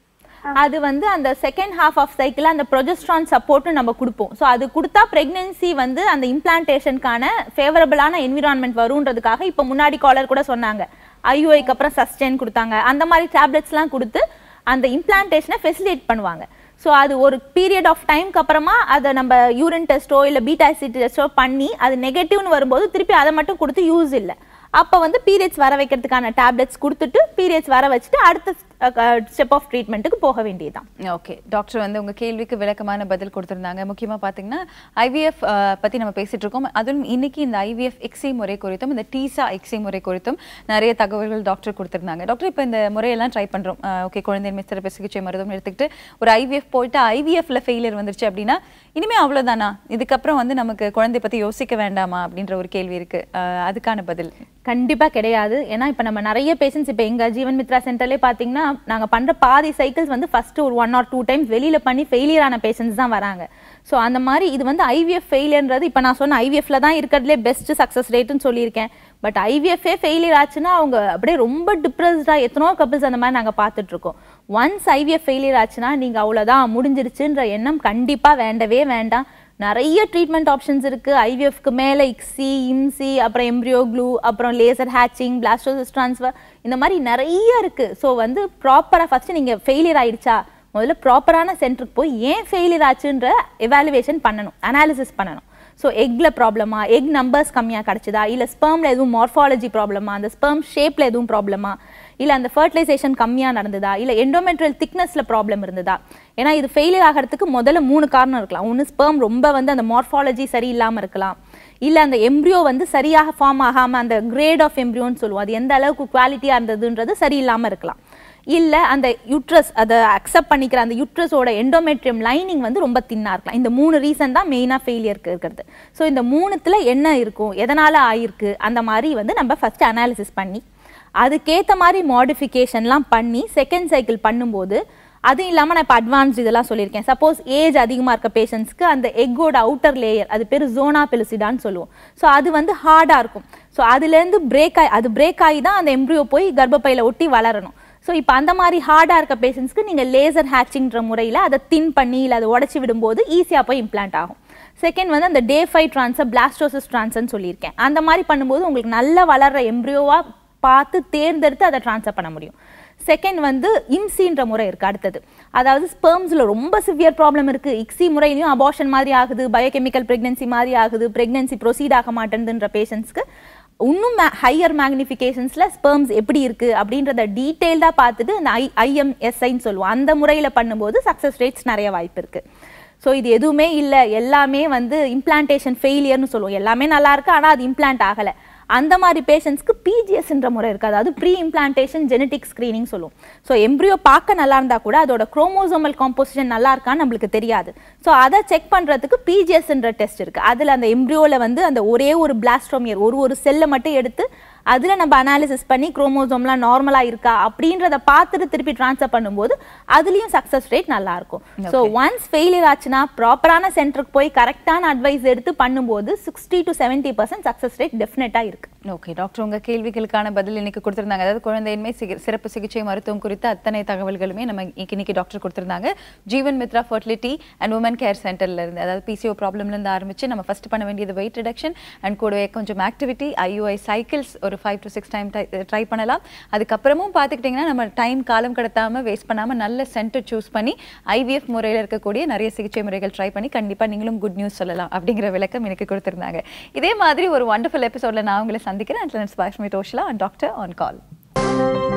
அது வந்து அந்த செகண்ட் ஹாஃப் ஆஃப் சைக்கிள் அந்த ப்ரொஜெஸ்ட்ரான் சப்போர்ட்னு நம்ம கொடுப்போம் ஸோ அது கொடுத்தா பிரெக்னன்சி வந்து அந்த இம்ப்ளான்டேஷனுக்கான ஃபேவரபிளான என்விரான்மெண்ட் வருன்றதுக்காக இப்போ முன்னாடி காலர் கூட சொன்னாங்க ஐஓஐக்கு அப்புறம் சஸ்டெயின் கொடுத்தாங்க அந்த மாதிரி டேப்லெட்ஸ்லாம் கொடுத்து அந்த இம்ப்ளான்டேஷனை ஃபெசிலிட்டேட் பண்ணுவாங்க ஸோ அது ஒரு பீரியட் ஆஃப் டைம்க்கு அப்புறமா அதை நம்ம யூரின் டெஸ்ட்டோ இல்லை பீட்டா ஆசிட் டெஸ்ட்டோ பண்ணி அது நெகட்டிவ்னு வரும்போது திருப்பி அதை மட்டும் கொடுத்து யூஸ் இல்லை அப்போ வந்து பீரியட்ஸ் வர வைக்கிறதுக்கான டேப்லெட்ஸ் கொடுத்துட்டு பீரியட்ஸ் வர வச்சுட்டு அடுத்த ஸ்டெப் ஆஃப் ட்ரீட்மெண்ட்டுக்கு போக வேண்டியதுதான் ஓகே டாக்டர் வந்து உங்க கேள்விக்கு விளக்கமான பதில் கொடுத்திருந்தாங்க முக்கியமா பாத்தீங்கன்னா ஐவிஎஃப் பத்தி நம்ம பேசிட்டு இருக்கோம் அதுவும் இன்னைக்கு இந்த ஐவிஎஃப் எக்ஸி முறை குறித்தும் இந்த டீசா எக்ஸி முறை குறித்தும் நிறைய தகவல்கள் டாக்டர் கொடுத்திருந்தாங்க டாக்டர் இப்போ இந்த முறையெல்லாம் ட்ரை பண்றோம் ஓகே குழந்தை சிறப்பு சிகிச்சை மருத்துவம் எடுத்துக்கிட்டு ஒரு ஐவிஎஃப் போயிட்டு ஐவிஎஃப்ல ஃபெயிலியர் வந்துருச்சு அப்படின்னா இனிமே அவ்வளவுதானா இதுக்கப்புறம் வந்து நமக்கு குழந்தை பத்தி யோசிக்க வேண்டாமா அப்படின்ற ஒரு கேள்வி இருக்கு அஹ், அதுக்கான பதில் கண்டிப்பா கிடையாது ஏன்னா இப்போ நம்ம நிறைய பேஷண்ட்ஸ் இப்போ எங்க ஜீவன் மித்ரா சென்டர்லேயே பார்த்தீங்கன்னா நாங்க பண்ற பாதி சைக்கிள்ஸ் வந்து ஃபர்ஸ்ட் ஒரு ஒன் ஆர் டூ டைம்ஸ் வெளியில பண்ணி ஃபெயிலியர் ஆன பேஷண்ட்ஸ் தான் வராங்க ஸோ அந்த மாதிரி இது வந்து ஐவிஎஃப் ஃபெயிலியர்ன்றது இப்போ நான் சொன்ன ஐவிஎஃப்ல தான் இருக்கிறதுலே பெஸ்ட் சக்ஸஸ் ரேட்டுன்னு சொல்லியிருக்கேன் பட் ஐவிஎஃப்ஏ ஃபெயிலியர் ஆச்சுன்னா அவங்க அப்படியே ரொம்ப டிப்ரெஸ்டா எத்தனோ கப்பிள்ஸ் அந்த மாதிரி நாங்க பார்த்துட்டு இருக்கோம் ஒன்ஸ் ஐவிஎஃப் ஃபெயிலியர் ஆச்சுன்னா நீங்க அவ்வளவுதான் முடிஞ்சிருச்சுன்ற எண்ணம் கண்டிப்பா வேண்டவே வேண்டாம் நிறைய ட்ரீட்மெண்ட் ஆப்ஷன்ஸ் இருக்கு ஐவிஎஃப்க்கு மேல இக்ஸி இம்சி அப்புறம் எம்ப்ரியோ க்ளூ அப்புறம் லேசர் ஹேச்சிங் பிளாஸ்டோசிஸ் ட்ரான்ஸ்ஃபர் இந்த மாதிரி நிறைய இருக்கு ஸோ வந்து ப்ராப்பரா ஃபர்ஸ்ட் நீங்க ஃபெயிலியர் ஆயிடுச்சா முதல்ல ப்ராப்பரான சென்டருக்கு போய் ஏன் ஃபெயிலியர் ஆச்சுன்ற எவாலுவேஷன் பண்ணணும் அனாலிசிஸ் பண்ணணும் ஸோ எக்ல ப்ராப்ளமா எக் நம்பர்ஸ் கம்மியாக கிடச்சிதா இல்லை ஸ்பெர்மில் எதுவும் மார்ஃபாலஜி ப்ராப்ளமா அந்த ஸ்பெர்ம் ஷேப்பில் எதுவும் ப்ராப்ளமா இல்லை அந்த ஃபர்டிலைசேஷன் கம்மியாக நடந்ததா இல்லை எண்டோமெட்ரியல் திக்னஸில் ப்ராப்ளம் இருந்ததா ஏன்னா இது ஃபெயிலியர் ஆகிறதுக்கு முதல்ல மூணு காரணம் இருக்கலாம் ஒன்று ஸ்பெர்ம் ரொம்ப வந்து அந்த மார்ஃபாலஜி சரியில்லாமல் இருக்கலாம் இல்லை அந்த எம்ப்ரியோ வந்து சரியாக ஃபார்ம் ஆகாமல் அந்த கிரேட் ஆஃப் எம்ப்ரியோன்னு சொல்லுவோம் அது எந்த அளவுக்கு குவாலிட்டியாக இருந்ததுன்றது சரியில்லாமல் இருக்கலாம் இல்லை அந்த யூட்ரஸ் அதை அக்செப்ட் பண்ணிக்கிற அந்த யூட்ரஸோட எண்டோமெட்ரியம் லைனிங் வந்து ரொம்ப தின்னாக இருக்கலாம் இந்த மூணு ரீசன் தான் மெயினாக ஃபெயிலியருக்கு இருக்கிறது ஸோ இந்த மூணுத்தில் என்ன இருக்கும் எதனால் ஆயிருக்கு அந்த மாதிரி வந்து நம்ம ஃபஸ்ட்டு அனாலிசிஸ் பண்ணி அதுக்கேற்ற மாதிரி மாடிஃபிகேஷன்லாம் பண்ணி செகண்ட் சைக்கிள் பண்ணும்போது அதுவும் இல்லாமல் நான் இப்போ அட்வான்ஸ்ட் இதெல்லாம் சொல்லியிருக்கேன் சப்போஸ் ஏஜ் அதிகமாக இருக்க பேஷண்ட்ஸ்க்கு அந்த எக்கோட அவுட்டர் லேயர் அது பேர் ஜோனா பெலுசிடான்னு சொல்லுவோம் ஸோ அது வந்து ஹார்டாக இருக்கும் ஸோ அதுலேருந்து பிரேக் ஆகி அது பிரேக் ஆகி தான் அந்த எம்ப்ரியோ போய் கர்ப்பப்பையில் ஒட்டி வளரணும் ஸோ இப்போ அந்த மாதிரி ஹார்டாக இருக்க பேஷண்ட்ஸ்க்கு நீங்கள் லேசர் ஹேச்சிங்ன்ற முறையில் அதை தின் பண்ணி இல்லை அதை உடச்சி விடும்போது ஈஸியாக போய் இம்ப்ளான்ட் ஆகும் செகண்ட் வந்து அந்த டே ஃபைவ் ட்ரான்ஸை பிளாஸ்டோசிஸ் ட்ரான்ஸ்ன்னு சொல்லியிருக்கேன் அந்த மாதிரி பண்ணும்போது உங்களுக்கு நல்ல வளர்ற எம்ப்ரியோவாக பார்த்து தேர்ந்தெடுத்து அதை ட்ரான்ஸ்ஃபர் பண்ண முடியும் செகண்ட் வந்து இம்சின்ற முறை இருக்கு அடுத்தது அதாவது ஸ்பெர்ம்ஸ்ல ரொம்ப சிவியர் ப்ராப்ளம் இருக்கு இக்ஸி முறையிலையும் அபார்ஷன் மாதிரி ஆகுது பயோகெமிக்கல் பிரெக்னன்சி மாதிரி ஆகுது பிரெக்னன்சி ப்ரொசீட் ஆக மாட்டேங்குதுன்ற பேஷண்ட்ஸ்க்கு இன்னும் ஹையர் மேக்னிஃபிகேஷன்ஸ்ல ஸ்பெர்ம்ஸ் எப்படி இருக்கு அப்படின்றத டீட்டெயில்டாக பார்த்துட்டு இந்த ஐ ஐஎம்எஸ்ஐன்னு சொல்லுவோம் அந்த முறையில் பண்ணும்போது சக்ஸஸ் ரேட்ஸ் நிறைய வாய்ப்பு இருக்கு ஸோ இது எதுவுமே இல்லை எல்லாமே வந்து இம்ப்ளான்டேஷன் ஃபெயிலியர்னு சொல்லுவோம் எல்லாமே நல்லா இருக்கு ஆனால் அது இம்ப்ளான்ட் ஆகலை அந்த மாதிரி பேஷண்ட்ஸ்க்கு பிஜிஎஸ்ன்ற முறை இருக்கு அதாவது ப்ரீ இம்ப்ளான்டேஷன் ஜெனடிக் ஸ்க்ரீனிங் சொல்லுவோம் ஸோ எம்ப்ரியோ பார்க்க நல்லா இருந்தா கூட அதோட குரோமோசோமல் காம்போசிஷன் நல்லா இருக்கான்னு நம்மளுக்கு தெரியாது ஸோ அதை செக் பண்றதுக்கு பிஜிஎஸ்ன்ற டெஸ்ட் இருக்கு அதுல அந்த எம்ப்ரியோல வந்து அந்த ஒரே ஒரு பிளாஸ்ட்ரோமியர் ஒரு ஒரு செல்லை மட்டும் எடுத்து அதுல நம்ம அனாலிசிஸ் பண்ணி குரோமோசோம்லாம் நார்மலா இருக்கா அப்படின்றத பார்த்துட்டு திருப்பி ட்ரான்ஸ்ஃபர் பண்ணும்போது அதுலயும் சக்சஸ் ரேட் நல்லா இருக்கும் ஸோ ஒன்ஸ் ஃபெயிலியர் ஆச்சுன்னா ப்ராப்பரான சென்டருக்கு போய் கரெக்டான அட்வைஸ் எடுத்து பண்ணும்போது sixty to seventy percent success rate டெஃபினட்டா இருக்கு ஓகே டாக்டர் உங்க கேள்விகளுக்கான பதில் இன்னைக்கு கொடுத்திருந்தாங்க அதாவது குழந்தையின்மை சிகி- சிறப்பு சிகிச்சை மருத்துவம் குறித்த அத்தனை தகவல்களுமே நம்ம இன்னைக்கு இன்னைக்கு டாக்டர் கொடுத்திருந்தாங்க Jeevan Mitra fertility and woman care சென்டர்ல இருந்து அதாவது பிசிஓ ப்ராப்ளம்ல இருந்து ஆரம்பிச்சு நம்ம ஃபர்ஸ்ட் பண்ண வேண்டியது வெயிட் ரிடக்ஷன் அண்ட் கூடவே கொஞ்சம் ஆக்டிவிட்டி ஐயூஐ சைக்கிள்ஸ் ஒரு five to six time try பண்ணலாம் அதுக்கப்புறமும் பார்த்துக்கிட்டிங்கன்னா நம்ம டைம் காலம் கடத்தாம வேஸ்ட் பண்ணாம நல்ல சென்டர் சூஸ் பண்ணி ஐவிஎஃப் முறையில் இருக்கக்கூடிய நிறைய சிகிச்சை முறைகள் ட்ரை பண்ணி கண்டிப்பா நீங்களும் குட் நியூஸ் சொல்லலாம் அப்படிங்கிற விளக்கம் எனக்கு கொடுத்திருந்தாங்க இதே மாதிரி ஒரு வண்டர்ஃபுல் எபிசோட்ல நான் உங்களை சந்திக்கிறேன் அண்ட் பாஷ்மி தோஷ்லா அண்ட் டாக்டர் ஆன் கால்